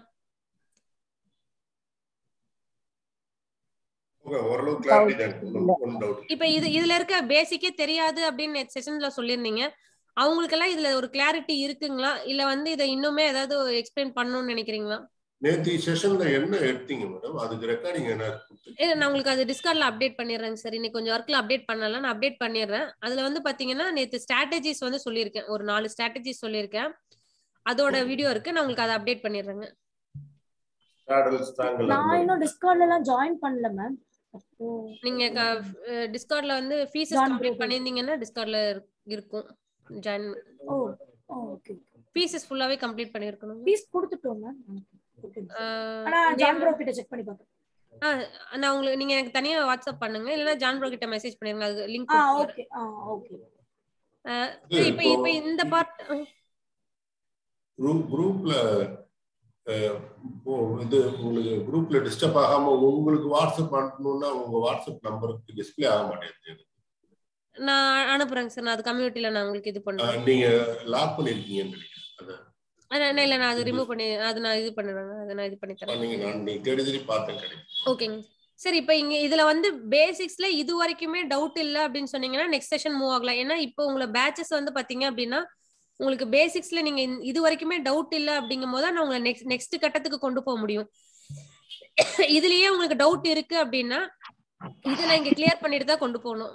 ஓகே ஓரளவு கிளாரிட்டி தான் ஒன் டவுட் இப்ப இது இதுல இருக்க பேசிக்கே தெரியாது அப்படின்னு செஷன்ல சொல்லியிருந்தீங்க அவங்களுக்கெல்லாம் இதுல ஒரு கிளாரிட்டி இருக்குங்களா இல்ல வந்து இதை இன்னுமே ஏதாவது எக்ஸ்பிளைன் பண்ணணும்னு நினைக்கிறீங்களா நேத்தி செஷன்ல என்ன எடுத்தீங்க மேடம் அதுக்கு ரெக்கார்டிங் என்ன கொடுத்து- இல்ல நான் உங்களுக்கு அது டிஸ்கார்ட்ல அப்டேட் பண்ணிடுறேங்க சார் இன்னைக்கு கொஞ்சம் ஒர்க்ல அப்டேட் பண்ணல நான் அப்டேட் பண்ணிடுறேன் அதுல வந்து பாத்தீங்கன்னா நேத்து ஸ்ட்ராட்டஜிஸ் வந்து சொல்லியிருக்கேன் ஒரு நாலு ஸ்ட்ராட்டஜிஸ் சொல்லியிருக்கேன் அதோட வீடியோ இருக்கு நான் உங்களுக்கு அதை அப்டேட் பண்ணிடுறேங்க straddle, strangle அந்த நான் மாதிரி. இன்னும் டிஸ்கார்ட்ல எல்லாம் ஜாயின் பண்ணல மேம் அப்போ நீங்க டிஸ்கார்ட்ல வந்து ஃபீஸஸ் John கம்ப்ளீட் Brogan. பண்ணியிருந்தீங்கன்னா டிஸ்கார்ட்ல இருக்கும் ஜாயின் ஓ ஓகே ஃபீஸஸ் ஃபுல்லாவே கம்ப்ளீட் பண்ணிருக்கணும் ஃபீஸ் கொடுத்துட்டோம் மேம் ஆஹ் ஆனா name- ஜான் ப்ரோ கிட்ட செக் பண்ணி பார்த்தேன் ஆ, நான் உங்களுக்கு நீங்க எனக்கு தனியா வாட்ஸ்அப் பண்ணுங்க இல்லனா ஜான் ப்ரோ கிட்ட மெசேஜ் பண்ணிருங்க அது லிங்க் ஆ ஓகே ஆ ஓகே இது இப்போ இப்போ இப்போ இந்த பார்ட் குரூப் குரூப்ல அஹ், இப்போ இது உங்களுக்கு குரூப்ல டிஸ்டர்ப் ஆகாம உங்களுக்கு வாட்ஸ்அப் அனுப்பணும்னா உங்க வாட்ஸ்அப் நம்பருக்கு டிஸ்ப்ளே ஆக மாட்டேங்குது நான் அனுப்புறேங்க சார் நான் அது கம்யூனிட்டில நான் உங்களுக்கு இது பண்றேன் அஹ், நீங்க லாக் பண்ணிருக்கீங்கன்னு நினைக்கிறேன் அதை ஆ, நான் இல்ல நான் அது ரிமூவ் பண்ணி அது நான் இது பண்ணிடுறேங்க அதை நான் இது பண்ணி தரேன் நீங்க நான் நீ தேடி தேடி பார்த்தேன் கிடைக்கும் ஓகேங்க சரி இப்போ இங்க இதுல வந்து பேசிக்ஸ்ல இது வரைக்குமே டவுட் இல்ல அப்படின்னு சொன்னீங்கன்னா நெக்ஸ்ட் செஷன் மூவ் ஆகலாம் ஏன்னா இப்போ உங்களை பேட்சஸ் வந்து பாத்தீங்க அப்படின்னா உங்களுக்கு பேசிக்ஸ்ல நீங்க இந்த- இது வரைக்குமே டவுட் இல்ல அப்படிங்கும் போது நான் உங்களை நெக்ஸ்ட் நெக்ஸ்ட் கட்டத்துக்கு கொண்டு போக முடியும் இதுலயே உங்களுக்கு டவுட் இருக்கு அப்படின்னா இதை நான் இங்க கிளியர் பண்ணிட்டு தான் கொண்டு போகணும்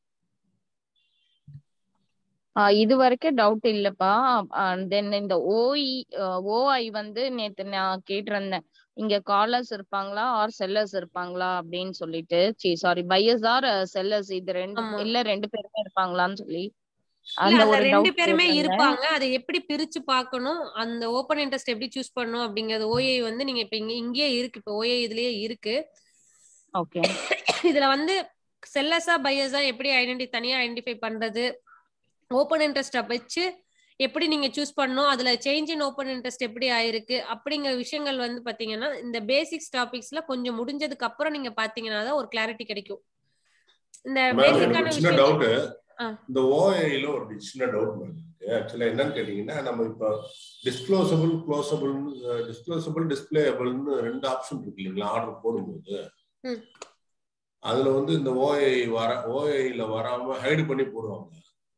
ஆஹ் இது வரைக்கும் டவுட் இல்லப்பா தென் இந்த ஓஇ ஓஐ வந்து நேத்து நான் கேட்டிருந்தேன் இங்க காலர்ஸ் இருப்பாங்களா ஆர் செல்லர்ஸ் இருப்பாங்களா அப்படின்னு சொல்லிட்டு சி சாரி பையர்ஸ் ஆர் செல்லர்ஸ் இது ரெண்டு ஆமா. இல்ல ரெண்டு பேருமே இருப்பாங்களான்னு சொல்லி இல்ல, அந்த அதுல ஒரு ரெண்டு டவுட் பேருமே இருப்பாங்க அதை எப்படி பிரிச்சு பார்க்கணும் அந்த ஓப்பன் இன்ட்ரெஸ்ட் எப்படி சூஸ் பண்ணணும் அப்படிங்கறது ஓஏ வந்து நீங்க இப்ப இங்க இங்கேயே இருக்கு இப்ப ஓஏ இதுலயே இருக்கு ஓகே இதுல வந்து செல்லர்ஸா பையர்ஸா எப்படி ஐடென்டி தனியா ஐடென்டிஃபை பண்றது ஓப்பன் இன்ட்ரெஸ்ட வச்சு எப்படி நீங்க சூஸ் பண்ணணும் அதுல சேஞ்ச் இன் ஓப்பன் இன்ட்ரெஸ்ட் எப்படி ஆயிருக்கு அப்படிங்கிற விஷயங்கள் வந்து பாத்தீங்கன்னா இந்த பேசிக்ஸ் டாபிக்ஸ்ல கொஞ்சம் முடிஞ்சதுக்கு அப்புறம் நீங்க பாத்தீங்கன்னா தான் ஒரு கிளாரிட்டி கிடைக்கும் இந்த மேம் எனக்கு பேசிக்கான ஒரு சின்ன விஷயம் டவுட் ஆ. இந்த ஓஐல ஒரு சின்ன டவுட் மேம் இருக்கு ஆக்சுவலா என்னன்னு கேட்டீங்கன்னா நம்ம இப்போ டிஸ்க்ளோசபிள் க்ளோசபிள் டிஸ்க்ளோசபிள் டிஸ்பிளேபிள்னு ரெண்டு ஆப்ஷன் இருக்கு இல்லைங்களா ஆர்டர் போடும்போது ம். அதுல வந்து இந்த ஓஐ வர ஓஐல வராம ஹைடு பண்ணி போடுவாங்க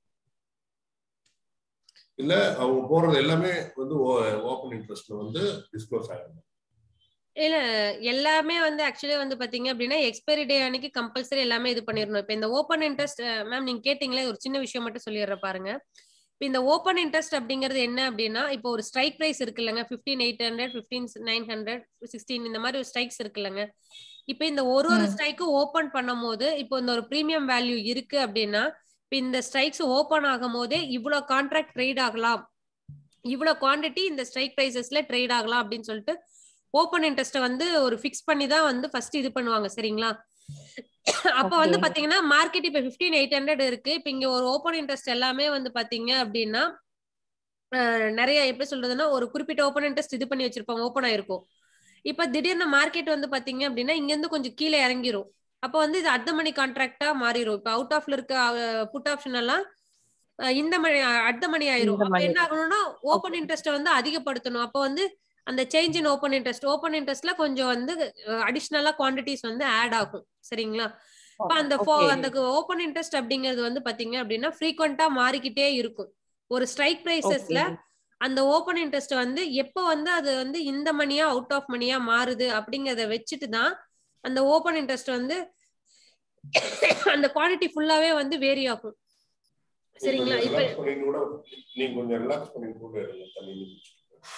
இல்ல அவங்க போடுறது எல்லாமே வந்து ஓப்பன் இன்ட்ரெஸ்ட்ல வந்து டிஸ்க்ளோஸ் ஆகிடும் இல்ல எல்லாமே வந்து ஆக்சுவலி வந்து பாத்தீங்க அப்படின்னா எக்ஸ்பைரி டே அன்னைக்கு கம்பல்சரி எல்லாமே இது பண்ணிடணும் இப்ப இந்த ஓப்பன் இன்ட்ரெஸ்ட் மேம் நீங்க கேட்டீங்களே ஒரு சின்ன விஷயம் மட்டும் சொல்லிடுறேன் பாருங்க இப்ப இந்த ஓப்பன் இன்ட்ரெஸ்ட் அப்படிங்கிறது என்ன அப்படின்னா இப்போ ஒரு ஸ்ட்ரைக் பிரைஸ் இருக்கு இல்லைங்க fifteen eight hundred fifteen nine hundred sixteen இந்த மாதிரி ஒரு ஸ்ட்ரைக்ஸ் இருக்கு இல்லைங்க இப்போ இந்த ஒரு ஒரு ம். ஸ்ட்ரைக்கும் ஓப்பன் பண்ணும் போது இப்போ இந்த ஒரு ப்ரீமியம் வேல்யூ இருக்கு அப்படின்னா இப்போ இந்த ஸ்ட்ரைக்ஸ் ஓப்பன் ஆகும் போதே இவ்வளவு கான்ட்ராக்ட் ட்ரேட் ஆகலாம் இவ்வளவு குவாண்டிட்டி இந்த ஸ்ட்ரைக் பிரைசஸ்ல ட்ரேட் ஆகலாம் அப்படின்னு சொல்லிட்டு ஓப்பன் இன்ட்ரெஸ்ட வந்து ஒரு ஃபிக்ஸ் பண்ணி தான் வந்து ஃபர்ஸ்ட் இது பண்ணுவாங்க சரிங்களா அப்ப வந்து Okay. பாத்தீங்கன்னா மார்க்கெட் இப்ப பிப்டீன் எயிட் ஹண்ட்ரட் இருக்கு இப்ப இங்க ஒரு ஓப்பன் இன்ட்ரெஸ்ட் எல்லாமே வந்து பாத்தீங்க அப்படின்னா அஹ், நிறைய எப்படி சொல்றதுன்னா ஒரு குறிப்பிட்ட ஓப்பன் இன்ட்ரெஸ்ட் இது பண்ணி வச்சிருப்பாங்க ஓப்பன் ஆயிருக்கும் இப்ப திடீர்னு மார்க்கெட் வந்து பாத்தீங்க அப்படின்னா இங்க இருந்து கொஞ்சம் கீழே இறங்கிரும் அப்ப வந்து இது அர்த்த மணி கான்ட்ராக்டா மாறிடும் இப்ப அவுட் ஆஃப்ல இருக்க புட் ஆப்ஷன் எல்லாம் அஹ், இந்த மணி அர்த்த மணி ஆயிரும் இந்த அப்ப மணி. என்ன ஆகணும்னா ஓப்பன் இன்ட்ரெஸ்ட் வந்து அதிகப்படுத்தணும் அப்ப வந்து அந்த change in open interest open இன்ட்ரெஸ்ட்ல கொஞ்சம் வந்து அடிஷ்னலா குவான்டிட்டிஸ் வந்து ஆட் ஆகும் சரிங்களா இப்ப அந்த fo- Okay. அந்த ஓப்பன் இன்ட்ரெஸ்ட் அப்படிங்கிறது வந்து பாத்தீங்க அப்படின்னா ஃப்ரீக்வெண்டா மாறிக்கிட்டே இருக்கும் ஒரு ஸ்ட்ரைக் பிரைசஸ்ல Okay. அந்த ஓப்பன் இன்ட்ரெஸ்ட் வந்து எப்போ வந்து அது வந்து இந்த மணியா அவுட் ஆஃப் மணியா மாறுது அப்படிங்கறத வச்சுட்டு தான் அந்த ஓப்பன் இன்ட்ரெஸ்ட் வந்து அந்த குவாண்டிட்டி ஃபுல்லாவே வந்து வேரி ஆகும் சரிங்களா இப்ப ரிலாக்ஸ் பண்ணி கூட நீங்க கொஞ்சம் ரிலாக்ஸ் பண்ணி கூட இருங்க தண்ணி குடிச்சிட்டு.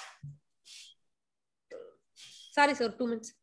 சாரி சார் டூ மினிட்ஸ்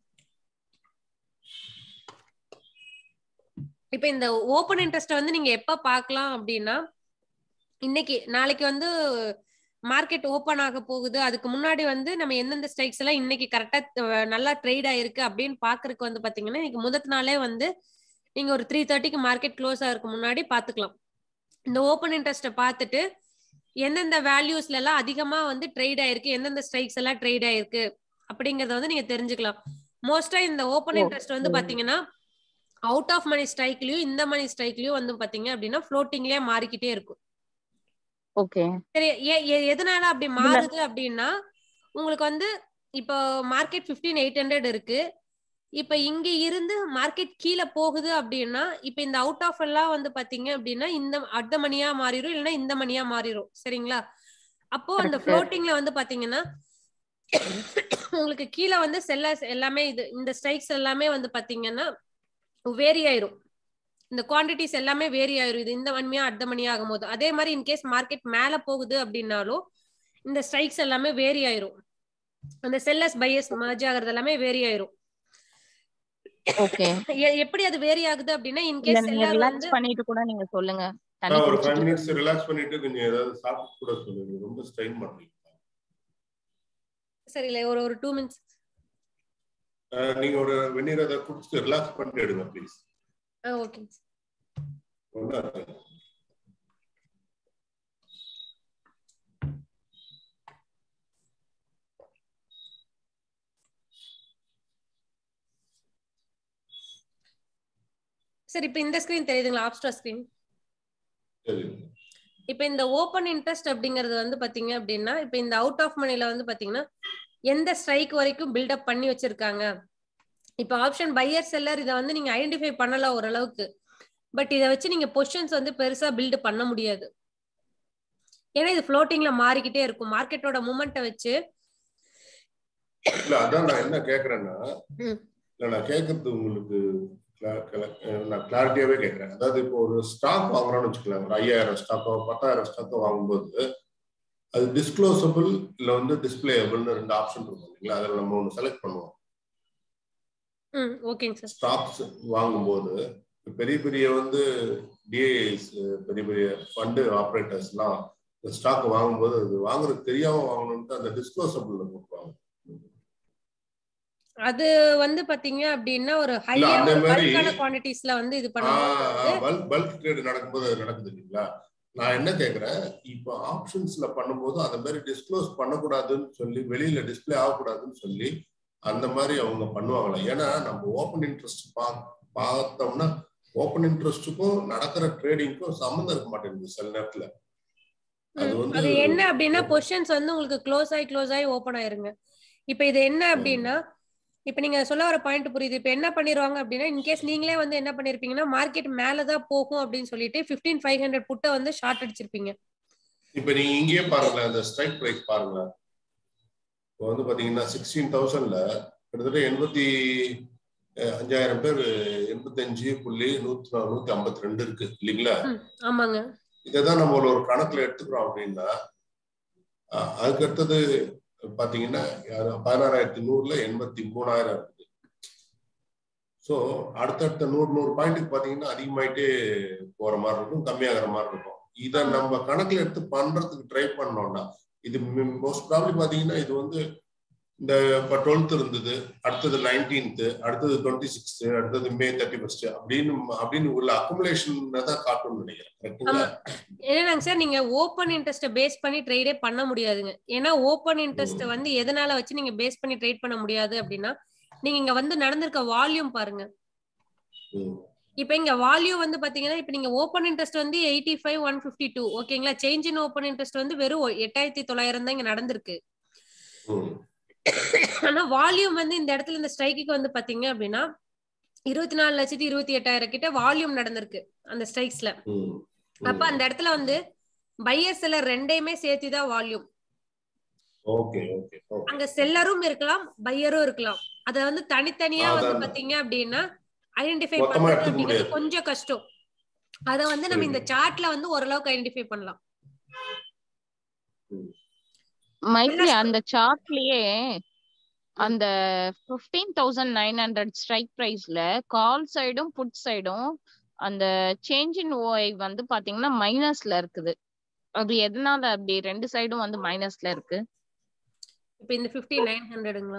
இப்ப இந்த ஓப்பன் இன்ட்ரெஸ்ட் வந்து நீங்க எப்ப பார்க்கலாம் அப்படின்னா இன்னைக்கு நாளைக்கு வந்து மார்க்கெட் ஓபன் ஆக போகுது அதுக்கு முன்னாடி வந்து நம்ம எந்தெந்த ஸ்ட்ரைக்ஸ் எல்லாம் இன்னைக்கு கரெக்டா நல்லா ட்ரேட் ஆயிருக்கு அப்படின்னு பாக்குறதுக்கு வந்து பாத்தீங்கன்னா இன்னைக்கு முதல் நாளே வந்து நீங்க ஒரு த்ரீ தேர்ட்டிக்கு மார்க்கெட் க்ளோஸ் ஆகிறதுக்கு முன்னாடி பாத்துக்கலாம் இந்த ஓப்பன் இன்ட்ரெஸ்ட்டை பார்த்துட்டு எந்தெந்த வேல்யூஸ்ல எல்லாம் அதிகமா வந்து ட்ரேட் ஆயிருக்கு எந்தெந்த ஸ்ட்ரைக்ஸ் எல்லாம் ட்ரேட் ஆயிருக்கு அப்படிங்கறத வந்து நீங்க தெரிஞ்சுக்கலாம் மோஸ்டா இந்த ஓப்பன் ஓ, இன்ட்ரெஸ்ட் வந்து ஓ. பாத்தீங்கன்னா அவுட் ஆஃப் மணி ஸ்ட்ரைக்லயும் இந்த மணி ஸ்ட்ரைக்லயும் வந்து பாத்தீங்க அப்படின்னா ஃப்ளோட்டிங்லயே மாறிக்கிட்டே இருக்கும் ஓகே சரி எ- எ- எதனால அப்படி மாறுது அப்படின்னா உங்களுக்கு வந்து இப்போ மார்க்கெட் 15800 எயிட் ஹண்ட்ரட் இருக்கு இப்ப இங்க இருந்து மார்க்கெட் கீழே போகுது அப்படின்னா இப்ப இந்த அவுட் ஆஃப் எல்லாம் வந்து பாத்தீங்க அப்படின்னா இந்த அர்த்த மணியா மாறிடும் இல்லைன்னா இந்த மணியா மாறிடும் சரிங்களா அப்போ அந்த Correct. ஃப்ளோட்டிங்ல வந்து பாத்தீங்கன்னா உங்களுக்கு கீழே வந்து செல்லர்ஸ் எல்லாமே இது இந்த ஸ்ட்ரைக்ஸ் எல்லாமே வந்து பாத்தீங்கன்னா வேரி ஆயிரும் இந்த குவாண்டிட்டிஸ் எல்லாமே வேரி ஆயிரும் இது இந்த மணியா அடுத்த மணி ஆகும் போது அதே மாதிரி இன்கேஸ் மார்க்கெட் மேல போகுது அப்படின்னாலும் இந்த ஸ்ட்ரைக்ஸ் எல்லாமே வேரி ஆயிரும் அந்த செல்லர்ஸ் பையஸ் மர்ஜ் ஆகுறது எல்லாமே வேரி ஆயிரும் ஓகே எ- எப்படி அது வேரி ஆகுது அப்படின்னா இல்ல இன்கேஸ் நீங்க செல்லர் வந்து ரிலாக்ஸ் பண்ணிட்டு கூட நீங்க சொல்லுங்க தண்ணி நான் ஒரு ஃபைவ் குடிச்சிட்டு மினிட்ஸ் ரிலாக்ஸ் பண்ணிட்டு கொஞ்சம் ஏதாவது சாப்பிட்டு கூட சொல்லுங்க ரொம்ப ஸ்ட்ரெயின் பண்றீங்க சரி இல்ல ஒரு ஒரு டூ மினிட்ஸ் அஹ் நீங்க ஒரு வெந்நீர் அதை குடிச்சிட்டு ரிலாக்ஸ் பண்ணிட்டு எடுங்க ப்ளீஸ் ஓகே சரி இப்ப இந்த ஸ்கிரீன் தெரியுதுங்களா ஆப்ஸ்ட்ரா ஸ்கிரீன் சரி இப்ப இந்த ஓப்பன் இன்ட்ரெஸ்ட் அப்படிங்கிறது வந்து பாத்தீங்க அப்படின்னா இப்ப இந்த அவுட் ஆஃப் மணில வந்து பாத்தீங்கன்னா எந்த ஸ்ட்ரைக் வரைக்கும் பில்டப் பண்ணி வச்சிருக்காங்க இப்ப ஆப்ஷன் பையர் செல்லர் இதை வந்து நீங்க ஐடென்டிஃபை பண்ணலாம் ஓரளவுக்கு பட் இதை வச்சு நீங்க பொசிஷன்ஸ் வந்து பெருசா பில்டு பண்ண முடியாது ஏன்னா இது ஃப்ளோட்டிங்ல மாறிக்கிட்டே இருக்கும் மார்க்கெட்டோட மூமெண்ட்டை வச்சு இல்ல அதான் நான் என்ன கேக்குறேன்னா ம். இல்ல நான் கேக்குறது உங்களுக்கு cla- cla- அஹ் நான் கிளாரிட்டியாவே கேக்குறேன் அதாவது இப்போ ஒரு ஸ்டாக் வாங்குறோம்னு வச்சுக்கலாம் ஒரு ஐயாயிரம் ஸ்டாக்கோ பத்தாயிரம் ஸ்டாக்கோ வாங்கும்போது அது டிஸ்க்ளோசபிள் இல்ல வந்து டிஸ்பிளேபிள்னு ரெண்டு ஆப்ஷன் இருக்கும் இல்லைங்களா அதில் நம்ம ஒன்று செலக்ட் பண்ணுவோம் ம் ஓகேங்க சார் ஸ்டாக்ஸ் வாங்கும்போது பெரிய பெரிய வந்து டிஐஸ் பெரிய பெரிய ஃபண்டு ஆப்ரேட்டர்ஸ்லாம் ஸ்டாக் வாங்கும்போது அது வாங்குறது தெரியாம வாங்கணும்ட்டு அந்த டிஸ்க்ளோசபிள் போட்டுருவாங்க அது வந்து பாத்தீங்க அப்படின்னா ஒரு இல்ல, ஹையர் அந்த மாதிரி- பல்கான குவான்டிட்டிஸ்ல வந்து இது பண்ணும்போது பல்க் பல்க் ட்ரேட் நடக்கும்போது அது நடக்குது இல்லைங்களா நான் என்ன கேக்குறேன் இப்போ ஆப்ஷன்ஸ்ல பண்ணும்போது அந்த மாதிரி டிஸ்க்ளோஸ் பண்ணக்கூடாதுன்னு சொல்லி வெளியில டிஸ்ப்ளே ஆகக்கூடாதுன்னு சொல்லி அந்த மாதிரி அவங்க பண்ணுவாங்களா ஏன்னா நம்ம ஓப்பன் இன்ட்ரெஸ்ட் பா பார்த்தோம்னா ஓப்பன் இன்ட்ரெஸ்ட்டுக்கும் நடக்கிற ட்ரேடிங்க்கும் சம்மந்தம் இருக்க மாட்டேங்குது சில நேரத்துல அது ம், வந்து அது என்ன அப்படின்னா பொசிஷன்ஸ் வந்து உங்களுக்கு க்ளோஸ் ஆகி க்ளோஸ் ஆகி ஓபன் ஆயிருங்க இப்ப இது என்ன அப்படின்னா இப்ப நீங்க சொல்ல வர பாயிண்ட் புரியுது இப்ப என்ன பண்ணிருவாங்க அப்படின்னா இன்கேஸ் நீங்களே வந்து என்ன பண்ணிருப்பீங்கன்னா மார்க்கெட் மேலதான் போகும் அப்படின்னு சொல்லிட்டு 15500 ஃபைவ் ஹண்ட்ரட் புட்டை வந்து ஷார்ட் அடிச்சிருப்பீங்க இப்ப நீங்க இங்கேயே பாருங்களேன் அந்த ஸ்ட்ரைக் பிரைஸ் பாருங்களேன் இப்போ வந்து பாத்தீங்கன்னா சிக்ஸ்டீன் தௌசண்ட்ல கிட்டத்தட்ட எண்பத்தி அஹ், அஞ்சாயிரம் பேர் எண்பத்தஞ்சு புள்ளி நூத்தி நா- நூத்தி ஐம்பத்தி ரெண்டு இருக்கு இல்லைங்களா ம், ஆமாங்க இதைதான் நம்ம ஒரு கணக்குல எடுத்துக்கிறோம் அப்படின்னா அஹ், அதுக்கு அடுத்தது பாத்தீங்கன்னா யாரு- பதினாறாயிரத்தி நூறுல எண்பத்தி மூணாயிரம் இருக்குது ஸோ அடுத்தடுத்த நூறு நூறு பாயிண்ட்டுக்கு பாத்தீங்கன்னா அதிகமாயிட்டே போற மாதிரி இருக்கும் கம்மியாகிற மாதிரி இருக்கும் இதை நம்ம கணக்குல எடுத்து பண்றதுக்கு ட்ரை பண்ணோம்னா இது மோஸ்ட் ப்ராப்ளி பாத்தீங்கன்னா இது வந்து இந்த இப்போ டுவெல்த் இருந்தது அடுத்தது நைன்டீன்த் அடுத்தது டுவெண்ட்டி சிக்ஸ்த் அடுத்தது மே தேர்ட்டி ஃபர்ஸ்ட் அப்படின்னு அப்படின்னு உள்ள அக்குமுலேஷன் தான் காட்டணும்னு நினைக்கிறேன் கரெக்டுங்களா என்னங்க சார் நீங்க ஓப்பன் இன்ட்ரெஸ்ட பேஸ் பண்ணி ட்ரேடே பண்ண முடியாதுங்க ஏன்னா ஓப்பன் இன்ட்ரெஸ்ட் வந்து எதனால வச்சு நீங்க பேஸ் பண்ணி ட்ரேட் பண்ண முடியாது அப்படின்னா நீங்க இங்க வந்து நடந்திருக்க வால்யூம் பாருங்க ம். இப்ப இங்க வால்யூம் வந்து பாத்தீங்கன்னா இப்ப நீங்க ஓப்பன் இன்ட்ரெஸ்ட் வந்து eighty five one fifty two ஓகேங்களா சேஞ்ச் இன் ஓப்பன் இன்ட்ரெஸ்ட் வந்து வெறும் எட்டாயிரத்தி தொள்ளாயிரம் தான் இங்க நடந்திருக்கு ம். ஆனா வால்யூம் வந்து இந்த இடத்துல இந்த ஸ்ட்ரைக்குக்கு வந்து பாத்தீங்க அப்படின்னா இருபத்தி நாலு லட்சத்தி இருபத்தி எட்டாயிரம் கிட்ட வால்யூம் நடந்திருக்கு அந்த ஸ்ட்ரைக்ஸ்ல ம். அப்ப அந்த இடத்துல வந்து பையர் செல்லர் ரெண்டையுமே சேர்த்து தான் வால்யூம் ஓகே ஓகே ஓகே அங்க செல்லரும் இருக்கலாம் பையரும் இருக்கலாம் அத வந்து தனித்தனியா வந்து அதான். பாத்தீங்க அப்படின்னா ஐடென்டிஃபை மொத்தமா பண்றது எடுத்துக்க அப்படிங்கிறது முடியாது. கொஞ்சம் கஷ்டம் அத வந்து நம்ம இந்த சார்ட்ல வந்து ஓரளவுக்கு ஐடென்டிஃபை பண்ணலாம் மைத்ரி என்ன அந்த சார்ட்லயே அந்த fifteen thousand nine hundred strike ப்ரைஸ்ல கால் சைடும் புட் சைடும் அந்த சேஞ்ச் இன் ஓஐ வந்து பாத்தீங்கன்னா மைனஸ்ல இருக்குது அது எதனால அப்படி ரெண்டு சைடும் வந்து மைனஸ்ல இருக்கு இப்ப இந்த பிப்டி நைன் ஹண்ட்ரடுங்களா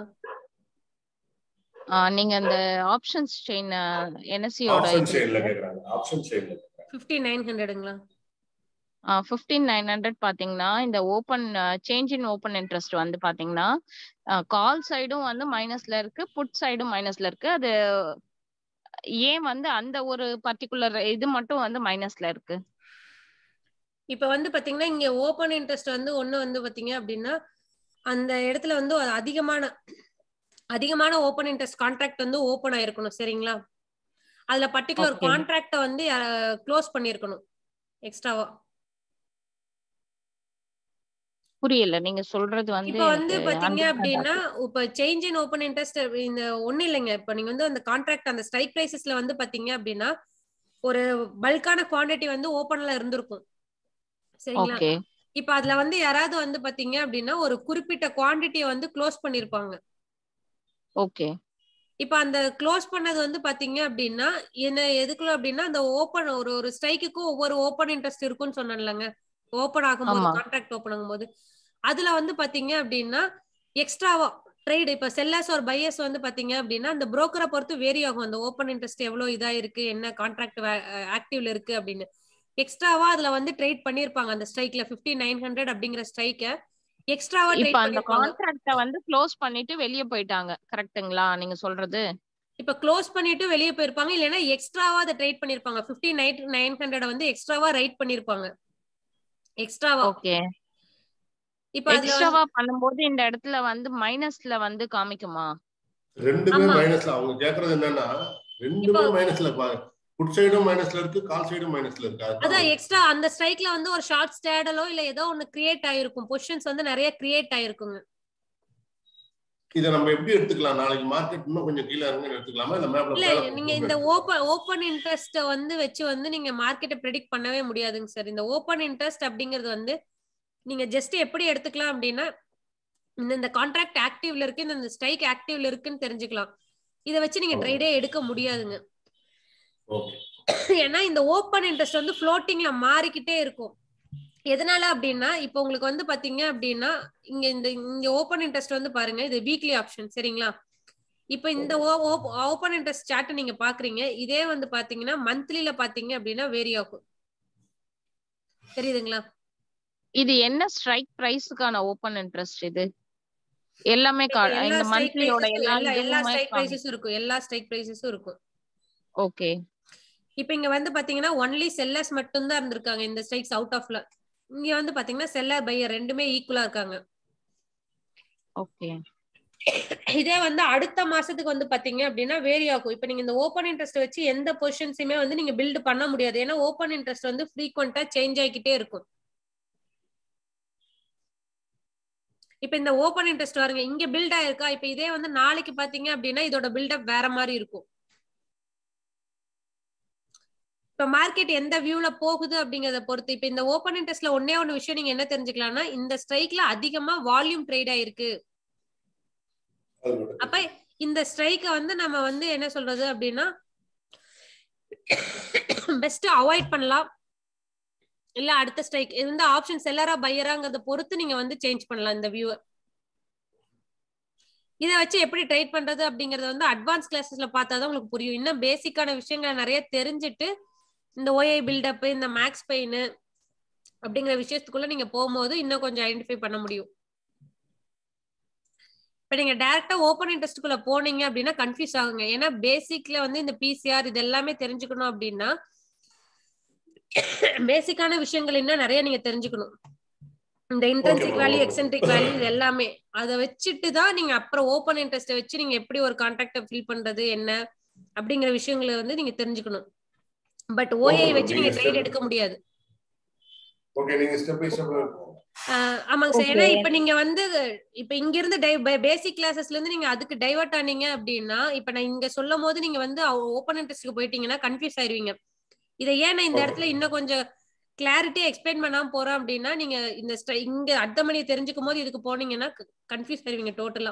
ஆஹ் நீங்க அந்த ஆப்ஷன்ஸ் செயின் என்எஸ்சியோட ஆப்ஷன் செயின்ல கேக்குறாங்க ஆப்ஷன் செயின்ல பிப்டி நைன் ஹண்ட்ரடுங்களா ஃபிஃப்டீன் நைன் ஹண்ட்ரட் பாத்தீங்கன்னா இந்த open change in open interest வந்து பாத்தீங்கன்னா கால் சைடும் வந்து மைனஸ்ல இருக்கு புட் சைடும் மைனஸ்ல இருக்கு அது ஏன் வந்து அந்த ஒரு பர்டிகுலர் இது மட்டும் வந்து மைனஸ்ல இருக்கு இப்ப வந்து பாத்தீங்கன்னா இங்க ஓபன் இன்ட்ரெஸ்ட் வந்து ஒண்ணு வந்து பாத்தீங்க அப்படின்னா அந்த இடத்துல வந்து ஒரு அதிகமான அதிகமான ஓபன் இன்ட்ரெஸ்ட் கான்ட்ராக்ட் வந்து ஓபன் ஆயிருக்கணும் சரிங்களா அதுல பர்டிகுலர் Okay. கான்ட்ராக்ட வந்து க்ளோஸ் பண்ணிருக்கணும் எக்ஸ்ட்ராவா புரியல நீங்க சொல்றது வந்து இப்ப வந்து எனக்கு பாத்தீங்க understand அப்படின்னா இப்ப சேஞ்ச் இன் ஓபன் இன்ட்ரெஸ்ட் இந்த ஒண்ணு இல்லைங்க இப்ப நீங்க வந்து அந்த கான்ட்ராக்ட் அந்த ஸ்ட்ரைக் பிரைசஸ்ல வந்து பாத்தீங்க அப்படின்னா ஒரு பல்கான குவாண்டிட்டி வந்து ஓபன்ல இருந்திருக்கும் சரிங்களா ஓகே இப்ப அதுல வந்து யாராவது வந்து பாத்தீங்க அப்படின்னா ஒரு குறிப்பிட்ட குவாண்டிட்டியை வந்து க்ளோஸ் பண்ணிருப்பாங்க ஓகே இப்ப அந்த க்ளோஸ் பண்ணது வந்து பாத்தீங்க அப்படின்னா என்ன எதுக்குள்ள அப்படின்னா அந்த ஓபன் ஒரு ஒரு ஸ்ட்ரைக்குக்கும் ஒவ்வொரு ஓபன் இன்ட்ரெஸ்ட் இருக்கும்னு சொன்னேன்லங்க ஓபன் ஆகும்போது ஆமா. கான்ட்ராக்ட் ஓபன் ஆகும்போது அதுல வந்து பாத்தீங்க அப்படின்னா எக்ஸ்ட்ராவா ட்ரேட் இப்ப செல்லர்ஸ் ஒரு பையர்ஸ் வந்து பாத்தீங்க அப்படின்னா அந்த புரோக்கரை பொறுத்து வேரி ஆகும் அந்த ஓப்பன் இன்ட்ரெஸ்ட் எவ்வளவு இதா இருக்கு என்ன கான்ட்ராக்ட் ஆக்டிவ்ல இருக்கு அப்படின்னு எக்ஸ்ட்ராவா அதுல வந்து ட்ரேட் பண்ணிருப்பாங்க அந்த ஸ்ட்ரைக்ல 5900 நைன் ஹண்ட்ரட் அப்படிங்கிற ஸ்ட்ரைக்க எக்ஸ்ட்ராவா இப்ப ட்ரேட் அந்த பண்ணிருப்பாங்க கான்ட்ராக்ட வந்து க்ளோஸ் பண்ணிட்டு வெளியே போயிட்டாங்க கரெக்ட்டுங்களா நீங்க சொல்றது இப்ப க்ளோஸ் பண்ணிட்டு வெளியே போயிருப்பாங்க இல்லைன்னா எக்ஸ்ட்ராவா அதை ட்ரேட் பண்ணிருப்பாங்க 59 நைன் நைன் ஹண்ட்ரட் வந்து எக்ஸ்ட்ராவா ரைட் பண்ணிருப்பாங்க எக்ஸ்ட்ராவா ஓகே இப்ப அதுல வந்து- எக்ஸ்ட்ராவா பண்ணும்போது இந்த இடத்துல வந்து மைனஸ்ல வந்து காமிக்குமா ரெண்டுமே ஆமா. மைனஸ்ல அவங்க கேக்குறது என்னன்னா ரெண்டுமே இப்போ- மைனஸ்ல ஃபுட் சைடும் மைனஸ்ல இருக்கு கால் சைடும் மைனஸ்ல இருக்கு அதான் அதுதான் எக்ஸ்ட்ரா அந்த ஸ்ட்ரைக்ல வந்து ஒரு ஷார்ட் ஸ்டேடலோ இல்ல ஏதோ ஒன்னு கிரியேட் ஆயிருக்கும் பொசிஷன்ஸ் வந்து நிறைய கிரியேட் ஆயிருக்குங்க இதை நம்ம எப்படி எடுத்துக்கலாம் நாளைக்கு மார்க்கெட் இன்னும் கொஞ்சம் கீழே இறங்குன்னு எடுத்துக்கலாமா இல்ல மேப்ல இல்ல மேல நீங்க இந்த ஓப்பன் ஓப்பன் இன்ட்ரெஸ்ட் வந்து வச்சு வந்து நீங்க மார்க்கெட்டை ப்ரெடிக்ட் பண்ணவே முடியாதுங்க சார் இந்த ஓப்பன் இன்ட்ரெஸ்ட் அப்படிங்கிறது வந்து நீங்க ஜஸ்ட் எப்படி எடுத்துக்கலாம் அப்படின்னா இந்த இந்த கான்ட்ராக்ட் ஆக்டிவ்ல இருக்கு இந்த ஸ்ட்ரைக் ஆக்டிவ்ல இருக்குன்னு தெரிஞ்சுக்கலாம் இதை வச்சு நீங்க Okay. ட்ரேடே எடுக்க முடியாதுங்க ஓகே ஏன்னா இந்த ஓப்பன் இன்ட்ரெஸ்ட் வந்து ஃப்ளோட்டிங்ல மாறிக்கிட்டே இருக்கும் எதனால அப்படின்னா இப்போ உங்களுக்கு வந்து பாத்தீங்க அப்படின்னா இங்க இந்த இங்க ஓப்பன் இன்ட்ரெஸ்ட் வந்து பாருங்க இது வீக்லி ஆப்ஷன் சரிங்களா இப்போ இந்த ஓப்பன் இன்ட்ரெஸ்ட் சார்ட் நீங்க பாக்குறீங்க இதே வந்து பாத்தீங்கன்னா மந்த்லில பாத்தீங்க அப்படின்னா வேரி ஆகும் தெரியுதுங்களா இது என்ன ஸ்ட்ரைக் பிரைஸ்க்கான ஓபன் இன்ட்ரெஸ்ட் இது எல்லாமே கா- எல்லா இந்த strike மந்த்லியோட prices- எல்லா எல்லா எல்லா ஸ்ட்ரைக் இதுவுமே பிரைசஸும் இருக்கும் எல்லா ஸ்ட்ரைக் பிரைசஸும் இருக்கும் ஓகே இப்போ இங்க வந்து பாத்தீங்கன்னா ஒன்லி செல்லர்ஸ் மட்டும் தான் இருந்திருக்காங்க இந்த ஸ்ட்ரைக்ஸ் அவுட் ஆஃப்ல இங்க வந்து பாத்தீங்கன்னா செல்லர் பையர் ரெண்டுமே ஈக்குவலா இருக்காங்க ஓகே இதே வந்து அடுத்த மாசத்துக்கு வந்து பாத்தீங்க அப்படின்னா வேரி ஆகும் இப்போ நீங்க இந்த ஓப்பன் இன்ட்ரெஸ்ட் வச்சு எந்த பொசிஷன்ஸுமே வந்து நீங்க பில்ட் பண்ண முடியாது ஏன்னா ஓப்பன் இன்ட்ரெஸ்ட் வந்து ஃப்ரீக்வெண்டா சேஞ்ச் ஆகிக்கிட்டே இருக்கும் இப்போ இந்த ஓப்பன் இன்ட்ரெஸ்ட் பாருங்க இங்க பில்ட் ஆயிருக்கா இப்போ இதே வந்து நாளைக்கு பாத்தீங்க அப்படின்னா இதோட பில்டப் வேற மாதிரி இருக்கும் இப்ப மார்க்கெட் எந்த வியூல போகுது அப்படிங்கறத பொறுத்து இப்ப இந்த ஓப்பன் இன்ட்ரெஸ்ட்ல ஒன்னே ஒன்னு விஷயம் நீங்க என்ன தெரிஞ்சுக்கலாம்னா இந்த ஸ்ட்ரைக்ல அதிகமா வால்யூம் ட்ரேட் ஆயிருக்கு அது மட்டும் அப்ப இந்த ஸ்ட்ரைக்க வந்து நம்ம வந்து என்ன சொல்றது அப்படின்னா பெஸ்ட் அவாய்ட் பண்ணலாம் இல்ல அடுத்த ஸ்ட்ரைக் இந்த ஆப்ஷன் செல்லரா பையராங்கிறத பொறுத்து நீங்க வந்து சேஞ்ச் பண்ணலாம் இந்த வியூ இத வச்சு எப்படி ட்ரேட் பண்றது அப்படிங்கறது வந்து அட்வான்ஸ் கிளாஸஸ்ல பார்த்தாதான் உங்களுக்கு புரியும் இன்னும் பேசிக்கான விஷயங்களை நிறைய தெரிஞ்சுட்டு இந்த ஓஐ பில்டப் இந்த மேக்ஸ் பெயின் அப்படிங்கிற விஷயத்துக்குள்ள நீங்க போகும்போது இன்னும் கொஞ்சம் ஐடென்டிஃபை பண்ண முடியும் இப்ப நீங்க டைரக்டா ஓப்பன் இன்ட்ரெஸ்ட்குள்ள போனீங்க அப்படின்னா கன்ஃபியூஸ் ஆகுங்க ஏன்னா பேசிக்ல வந்து இந்த பிசிஆர் இது எல்லாமே தெரிஞ்சுக்கணும் அப்படின்னா பேசிக்கான விஷயங்கள் என்ன நிறைய நீங்க தெரிஞ்சுக்கணும் இந்த intrinsic Okay, value okay. Extrinsic value இது எல்லாமே அதை வச்சுட்டு தான் நீங்க அப்புறம் ஓப்பன் இன்ட்ரெஸ்ட்டை வச்சு நீங்க எப்படி ஒரு கான்ட்ராக்டை ஃபில் பண்றது என்ன அப்படிங்கிற விஷயங்களை வந்து நீங்க தெரிஞ்சுக்கணும் பட் ஓஏ Okay, வச்சு நீங்க நீங்க ட்ரேட் step- எடுக்க முடியாது ஓகே நீங்க ஸ்டெப் பை ஸ்டெப் ஆஹ் ஆமாங்க சார் Okay. ஏன்னா இப்ப நீங்க வந்து இப்ப இங்க இருந்து பேசிக் கிளாஸஸ்ல இருந்து நீங்க அதுக்கு டைவர்ட் ஆனீங்க அப்படின்னா இப்ப நான் இங்க சொல்லும் போது நீங்க வந்து ஓப்பன் இன்ட்ரெஸ்ட்க்கு போயிட்டீங்கன்னா கன்ஃபியூஸ் ஆயிருவீங்க இதை ஏன் நான் இந்த Okay. இடத்துல இன்னும் கொஞ்சம் கிளாரிட்டியா எக்ஸ்பிளைன் பண்ணாம போறேன் அப்படின்னா நீங்க இந்த ஸ்ட- இங்க அர்த்த மணியை தெரிஞ்சுக்கும் போது இதுக்கு போனீங்கன்னா கன்ஃபியூஸ் ஆயிருவீங்க டோட்டலா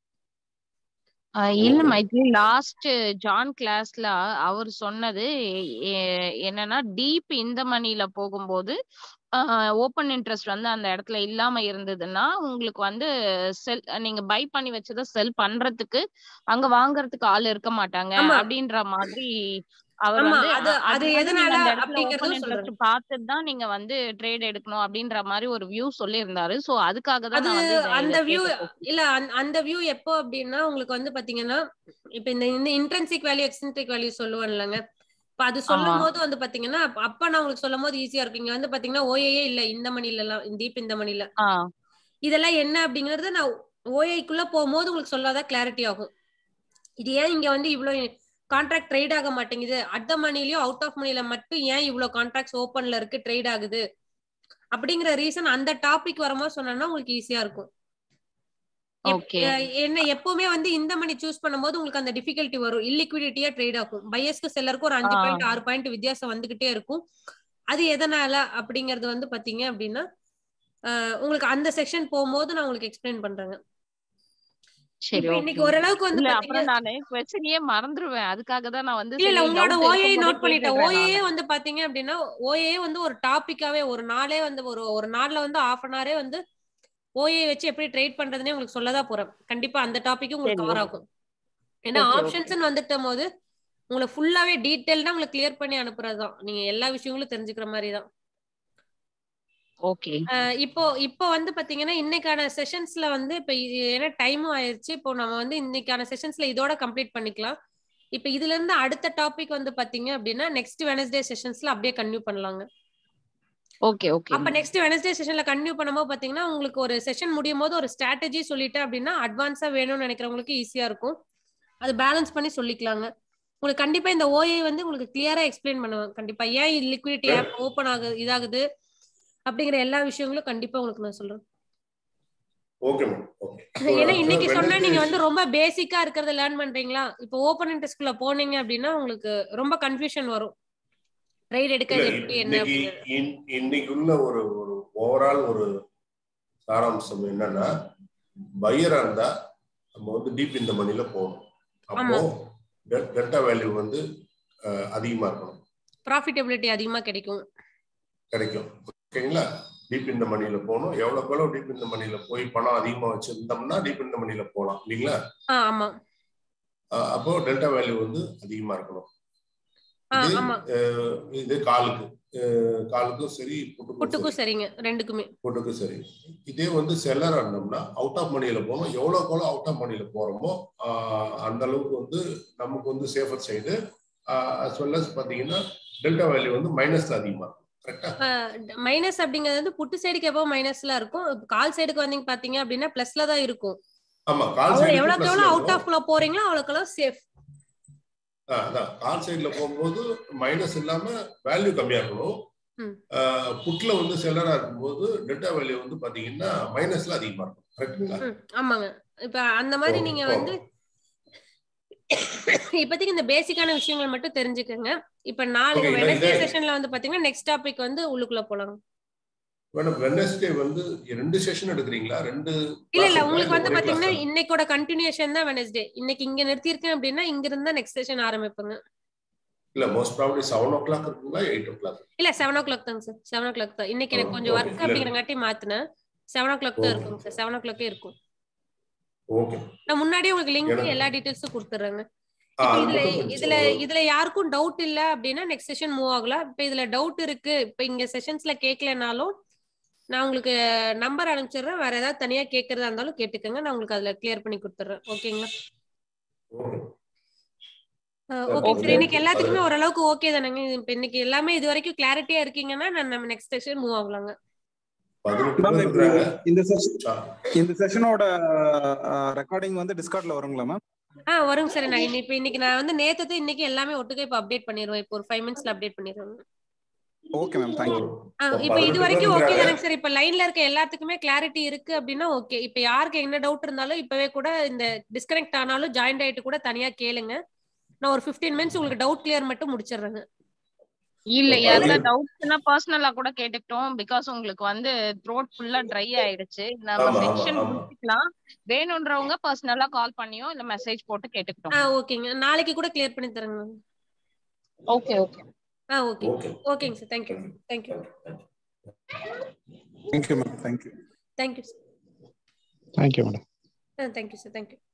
ஆஹ் இல்ல Okay. மைத்லி லாஸ்ட் ஜான் கிளாஸ்ல அவர் சொன்னது எ- என்னன்னா டீப் இந்த மணில போகும்போது ஓப்பன் இன்ட்ரெஸ்ட் வந்து அந்த இடத்துல இல்லாம இருந்ததுன்னா உங்களுக்கு வந்து செல் நீங்க பை பண்ணி வச்சதை செல் பண்றதுக்கு அங்க வாங்குறதுக்கு ஆள் இருக்க மாட்டாங்க ஆமா. அப்படின்ற மாதிரி அவர் ஆமா, வந்து அது- அ- அது வந்து நீங்க எதனால அந்த இடத்துல அப்படிங்கறதும் ஓப்பன் இன்ட்ரெஸ்ட் சொல்றேன். பார்த்துட்டு தான் நீங்க வந்து ட்ரேட் எடுக்கணும் அப்படின்ற மாதிரி ஒரு வியூ சொல்லியிருந்தாரு சோ அதுக்காக தான் அது நான் வந்து இத- அந்த இத வியூ கேட்டேன். இல்ல அந்த- அந்த வியூ எப்போ அப்படின்னா உங்களுக்கு வந்து பாத்தீங்கன்னா இப்ப இந்த இந்த இன்ட்ரென்சிக் வேல்யூ எக்ஸ்டென்ட்ரிக் வேல்யூ சொல்லுவேன் இல்லைங்க இப்ப அது சொல்லும் போது வந்து பாத்தீங்கன்னா அப்ப- அப்ப நான் உங்களுக்கு சொல்லும் போது ஈஸியா இருக்கும் இங்க வந்து பாத்தீங்கன்னா ஓஏஏ இல்ல இந்த மணில எல்லாம் டீப் இந்த மணில ஆ இதெல்லாம் என்ன அப்படிங்கறது நான் ஓஏக்குள்ள போகும்போது உங்களுக்கு சொல்லாதான் கிளாரிட்டி ஆகும் இது ஏன் இங்க வந்து இவ்வளவு கான்ட்ராக்ட் ட்ரேட் ஆக மாட்டேங்குது அட் மணிலயும் அவுட் ஆஃப் மணில மட்டும் ஏன் இவ்வளவு கான்ட்ராக்ட்ஸ் ஓப்பன்ல இருக்கு ட்ரேட் ஆகுது அப்படிங்கிற ரீசன் அந்த டாபிக் வரும்போது சொன்னா உங்களுக்கு ஈஸியா இருக்கும் எப்- Okay. அஹ் என்ன எப்பவுமே வந்து இந்த மணி சூஸ் பண்ணும்போது உங்களுக்கு அந்த டிஃபிகல்ட்டி வரும் இல்லிக்விடிட்டியா ட்ரேட் ஆகும் பையஸ்க்கு செல்லருக்கு ஒரு அஞ்சு ஆ. பாயிண்ட் ஆறு பாயிண்ட் வித்தியாசம் வந்துகிட்டே இருக்கும் அது எதனால அப்படிங்கறது வந்து பாத்தீங்க அப்படின்னா அஹ் உங்களுக்கு அந்த செக்ஷன் போகும்போது நான் உங்களுக்கு எக்ஸ்பிளைன் பண்றேங்க சரி இப்ப okay. இன்னைக்கு ஓரளவுக்கு வந்து இல்ல பாத்தீங்கன்னா அப்புறம் நானு கொஸ்டினையே மறந்துருவேன் அதுக்காக தான் நான் வந்து இல்ல இல்ல சரி உங்களோட doubt ஓஏ இருக்கும்போதே நோட் பண்ணிட்டேன் கேட்டுடுறேன் ஓஏ நானு. வந்து பாத்தீங்க அப்படின்னா ஓஏ வந்து ஒரு டாபிக்காவே ஒரு நாளே வந்து ஒரு ஒரு நாள்ல வந்து ஆஃப் அன் ஹவரே வந்து ஓஏ வச்சு எப்படி ட்ரேட் பண்றதுன்னே உங்களுக்கு சொல்லதான் போறேன் கண்டிப்பா அந்த டாபிக்கும் உங்களுக்கு சரி, கவர் okay. ஆகும் ஏன்னா Okay, okay. ஆப்ஷன்ஸ் வந்துட்ட போது உங்களை ஃபுல்லாவே டீடைல்டா உங்களுக்கு கிளியர் பண்ணி அனுப்புறதுதான் நீங்க எல்லா விஷயங்களும் தெரிஞ்சுக்கிற மாதிரி தான் ஓகே அஹ் இப்போ இப்போ வந்து பாத்தீங்கன்னா இன்னைக்கான செஷன்ஸ்ல வந்து இப்ப இது ஏன்னா டைமும் ஆயிருச்சு இப்போ நம்ம வந்து இன்னைக்கான செஷன்ஸ்ல இதோட கம்ப்ளீட் பண்ணிக்கலாம் இப்போ இதுல இருந்து அடுத்த டாபிக் வந்து பாத்தீங்க அப்படின்னா நெக்ஸ்ட் வெனஸ்டே செஷன்ஸ்ல அப்படியே கன்டினியூ பண்ணலாங்க ஓகே ஓகே அப்ப நெக்ஸ்ட் வெனஸ்டே செஷன்ல கன்டினியூ பண்ணும்போது பாத்தீங்கன்னா உங்களுக்கு ஒரு செஷன் முடியும் போது ஒரு ஸ்ட்ராட்டஜி சொல்லிட்டேன் அப்படின்னா அட்வான்ஸா வேணும்னு நினைக்கிறவங்களுக்கு ஈஸியா இருக்கும் அது பேலன்ஸ் பண்ணி சொல்லிக்கலாங்க உங்களுக்கு கண்டிப்பா இந்த ஓஏ வந்து உங்களுக்கு கிளியரா எக்ஸ்பிளைன் பண்ணுவேன் கண்டிப்பா ஏன் லிக்விடிட்டி ஆப் ஓப்பன் ஆகுது இதாகுது அப்படிங்கிற எல்லா விஷயங்களும் கண்டிப்பா உங்களுக்கு நான் சொல்றேன் ஓகே மேடம் ஓகே ஏன்னா இன்னைக்கு சொன்னா நீங்க வந்து ரொம்ப பேசிக்கா இருக்கிறத லேர்ன் பண்றீங்களா இப்போ ஓப்பன் இன்ட்ரெஸ்ட்குள்ள போனீங்க அப்படின்னா உங்களுக்கு ரொம்ப கன்ஃபியூஷன் வரும் ரைட் எடுக்கிறது எப்படி என்ன இன்னைக்கு அப்படிங்கிறது. இன்- இன்னைக்குள்ள ஒரு ஒரு ஓவரால் ஒரு சாராம்சம் என்னன்னா பையரா இருந்தா நம்ம வந்து டீப் இந்த மணில போகணும் அப்போ டெல்டா வேல்யூ வந்து அஹ், அதிகமா இருக்கணும் ப்ராஃபிட்டபிலிட்டி அதிகமா கிடைக்கும் கிடைக்கும் ஓகேங்களா டீப் இந்த மணில போகணும் எவ்வளவுக்கு எவ்வளவு டீப் இந்த மணில போய் பணம் அதிகமா வச்சிருந்தோம்னா டீப் இந்த மணில போகலாம் இல்லைங்களா ஆ ஆமா அஹ் அப்போ டெல்டா வேல்யூ வந்து அதிகமா இருக்கணும் ஆ இது, ஆமா அஹ் இது காலுக்கு அஹ் காலுக்கும் சரி புட்டுக்கும் புட்டுக்கும் சரி சரிங்க ரெண்டுக்குமே புட்டுக்கும் சரி இதே வந்து செல்லரா இருந்தோம்னா அவுட் ஆஃப் மணியில போனோம் எவ்வளவுக்கு எவ்வளவு அவுட் ஆஃப் மணியில போறோமோ ஆஹ் அந்த அளவுக்கு வந்து நமக்கு வந்து safer side as well as பாத்தீங்கன்னா டெல்டா வேல்யூ வந்து மைனஸ்ல அதிகமா இருக்கும் கரெக்டா மைனஸ் அப்படிங்கிறது வந்து புட்டு சைடுக்கு எப்போ மைனஸ்ல இருக்கும் கால் சைடுக்கு வந்தீங்க பாத்தீங்க அப்படின்னா பிளஸ்ல தான் இருக்கும் ஆமா கால் அவ்வளவு சைடு எவ்வளவுக்கு எவ்வளவு அவுட் ஆஃப்ல போறீங்களோ அவ்வளவுக்கு சேஃப் அதான் கால் சைடுல போகும்போது மைனஸ் இல்லாம வேல்யூ கம்மியா இருக்கணும் ம். ஆஹ் புட்ல வந்து செல்லரா இருக்கும்போது டெல்டா வேல்யூ வந்து பாத்தீங்கன்னா மைனஸ்ல அதிகமா இருக்கும் கரெக்ட்டுங்களா ஆமாங்க இப்ப அந்த மாதிரி ஓ, நீங்க ஓ. வந்து இப்போதைக்கு இந்த பேசிக்கான விஷயங்கள் மட்டும் தெரிஞ்சுக்கோங்க இப்ப நாளைக்கு Okay, வெனஸ்டே இதை- செஷன்ல வந்து பாத்தீங்கன்னா நெக்ஸ்ட் டாபிக் வந்து உள்ளுக்குள்ள போலாம் மேடம் வெனஸ்டே வந்து ரெண்டு செஷன் எடுக்கிறீங்களா ரெண்டு இல்ல இல்ல class உங்களுக்கு இருக்கா? வந்து ஒரே class பாத்தீங்கன்னா தானா? இன்னைக்கோட கண்டினியூஷன் தான் வெனஸ்டே இன்னைக்கு இங்க நிறுத்தியிருக்கேன் அப்படின்னா இங்க இருந்தா நெக்ஸ்ட் செஷன் ஆரம்பிப்போங்க இல்ல most probably seven o'clock இருக்குங்களா எயிட் ஓ கிளாக் இல்ல செவன் ஓ கிளாக் தாங்க சார் செவன் ஓ கிளாக் தான் இன்னைக்கு எனக்கு Oh, கொஞ்சம் okay. ஒர்க் இல்ல. அப்படிங்கிறங்காட்டி மாத்தினேன் செவன் ஓ கிளாக் தான் Okay. இருக்குங்க சார் செவன் ஓ கிளாக்கே இருக்கும் ஓகே நான் முன்னாடியே உங்களுக்கு லிங்க் எனக்கு- எல்லா டீடைல்ஸும் கொடுத்துறேங்க ஆ, இப்ப அது இதுல மட்டும் கொஞ்சம் இதுல இதுல யாருக்கும் டவுட் இல்ல அப்படின்னா நெக்ஸ்ட் செஷன் மூவ் ஆகலாம் இப்ப இதுல டவுட் இருக்கு இப்ப இங்க செஷன்ஸ்ல கேட்கலனாலும் நான் உங்களுக்கு நம்பர் அனுப்பிச்சிடுறேன் வேற ஏதாவது தனியா கேட்கறதா இருந்தாலும் கேட்டுக்கோங்க நான் உங்களுக்கு அதுல கிளியர் பண்ணி கொடுத்துறேன் ஓகேங்களா ஓகே ஓகே Okay. சார் இன்னைக்கு எல்லாத்துக்குமே ஓரளவுக்கு ஓகே தானங்க இப்ப இன்னைக்கு எல்லாமே இது வரைக்கும் கிளாரிட்டியா இருக்கீங்கன்னா நான் நம்ம நெக்ஸ்ட் செஷன் மூவ் ஆகலாங்க பதினெட்டு மேம் பேர் இப்போ இருக்காங்க இந்த செஷன் ஆ, இந்த செஷனோட ரெக்கார்டிங் வந்து டிஸ்கார்ட்ல வருங்களா மேம் ஆ வருங்க சார் நான் இன்னி- இப்ப இன்னைக்கு நான் வந்து நேத்து இன்னைக்கு எல்லாமே ஒட்டுக்கா இப்ப அப்டேட் பண்ணிடுவேன் இப்போ ஒரு ஃபைவ் மினிட்ஸ்ல அப்டேட் பண்ணிடுவேன் ஓகே மேம் தேங்க்யூ ஆ, இப்போ இப்ப இது பதினெட்டு வரைக்கும் பேர் ஓகே இருக்காங்க. தானங்க சார் இப்ப லைன்ல இருக்க எல்லாத்துக்குமே கிளாரிட்டி இருக்கு அப்படின்னா ஓகே இப்ப யாருக்கு என்ன டவுட் இருந்தாலும் இப்பவே கூட இந்த டிஸ்கனெக்ட் ஆனாலும் ஜாயிண்ட் ஆயிட்டு கூட தனியா கேளுங்க நான் ஒரு 15 மினிட்ஸ் உங்களுக்கு டவுட் கிளியர் மட்டும் முடிச்சிடுறேங்க இல்ல இப்போ யாருன்னா பதினெட்டு- டவுட்ஸ்னா பர்சனலா கூட கேட்டுக்கிட்டோம் பிகாஸ் உங்களுக்கு வந்து த்ரோட் ஃபுல்லா ட்ரை ஆயிடுச்சு நம்ம ஆமா, ஆமா, செக்ஷன் ஆமா. முடிச்சுக்கலாம் வேணும்ன்றவங்க பர்சனலா கால் பண்ணியோ இல்ல மெசேஜ் போட்டு கேட்டுக்கிட்டோம் ஆ ஓகேங்க நாளைக்கு கூட கிளியர் பண்ணி தரேங்க ஓகே ஓகே ஆ ஓகே ஓகே ஓகேங்க sir thank you thank you thank you ma'am thank you thank you sir thank you madam ஆ தேங்க்யூ சார் தேங்க்யூ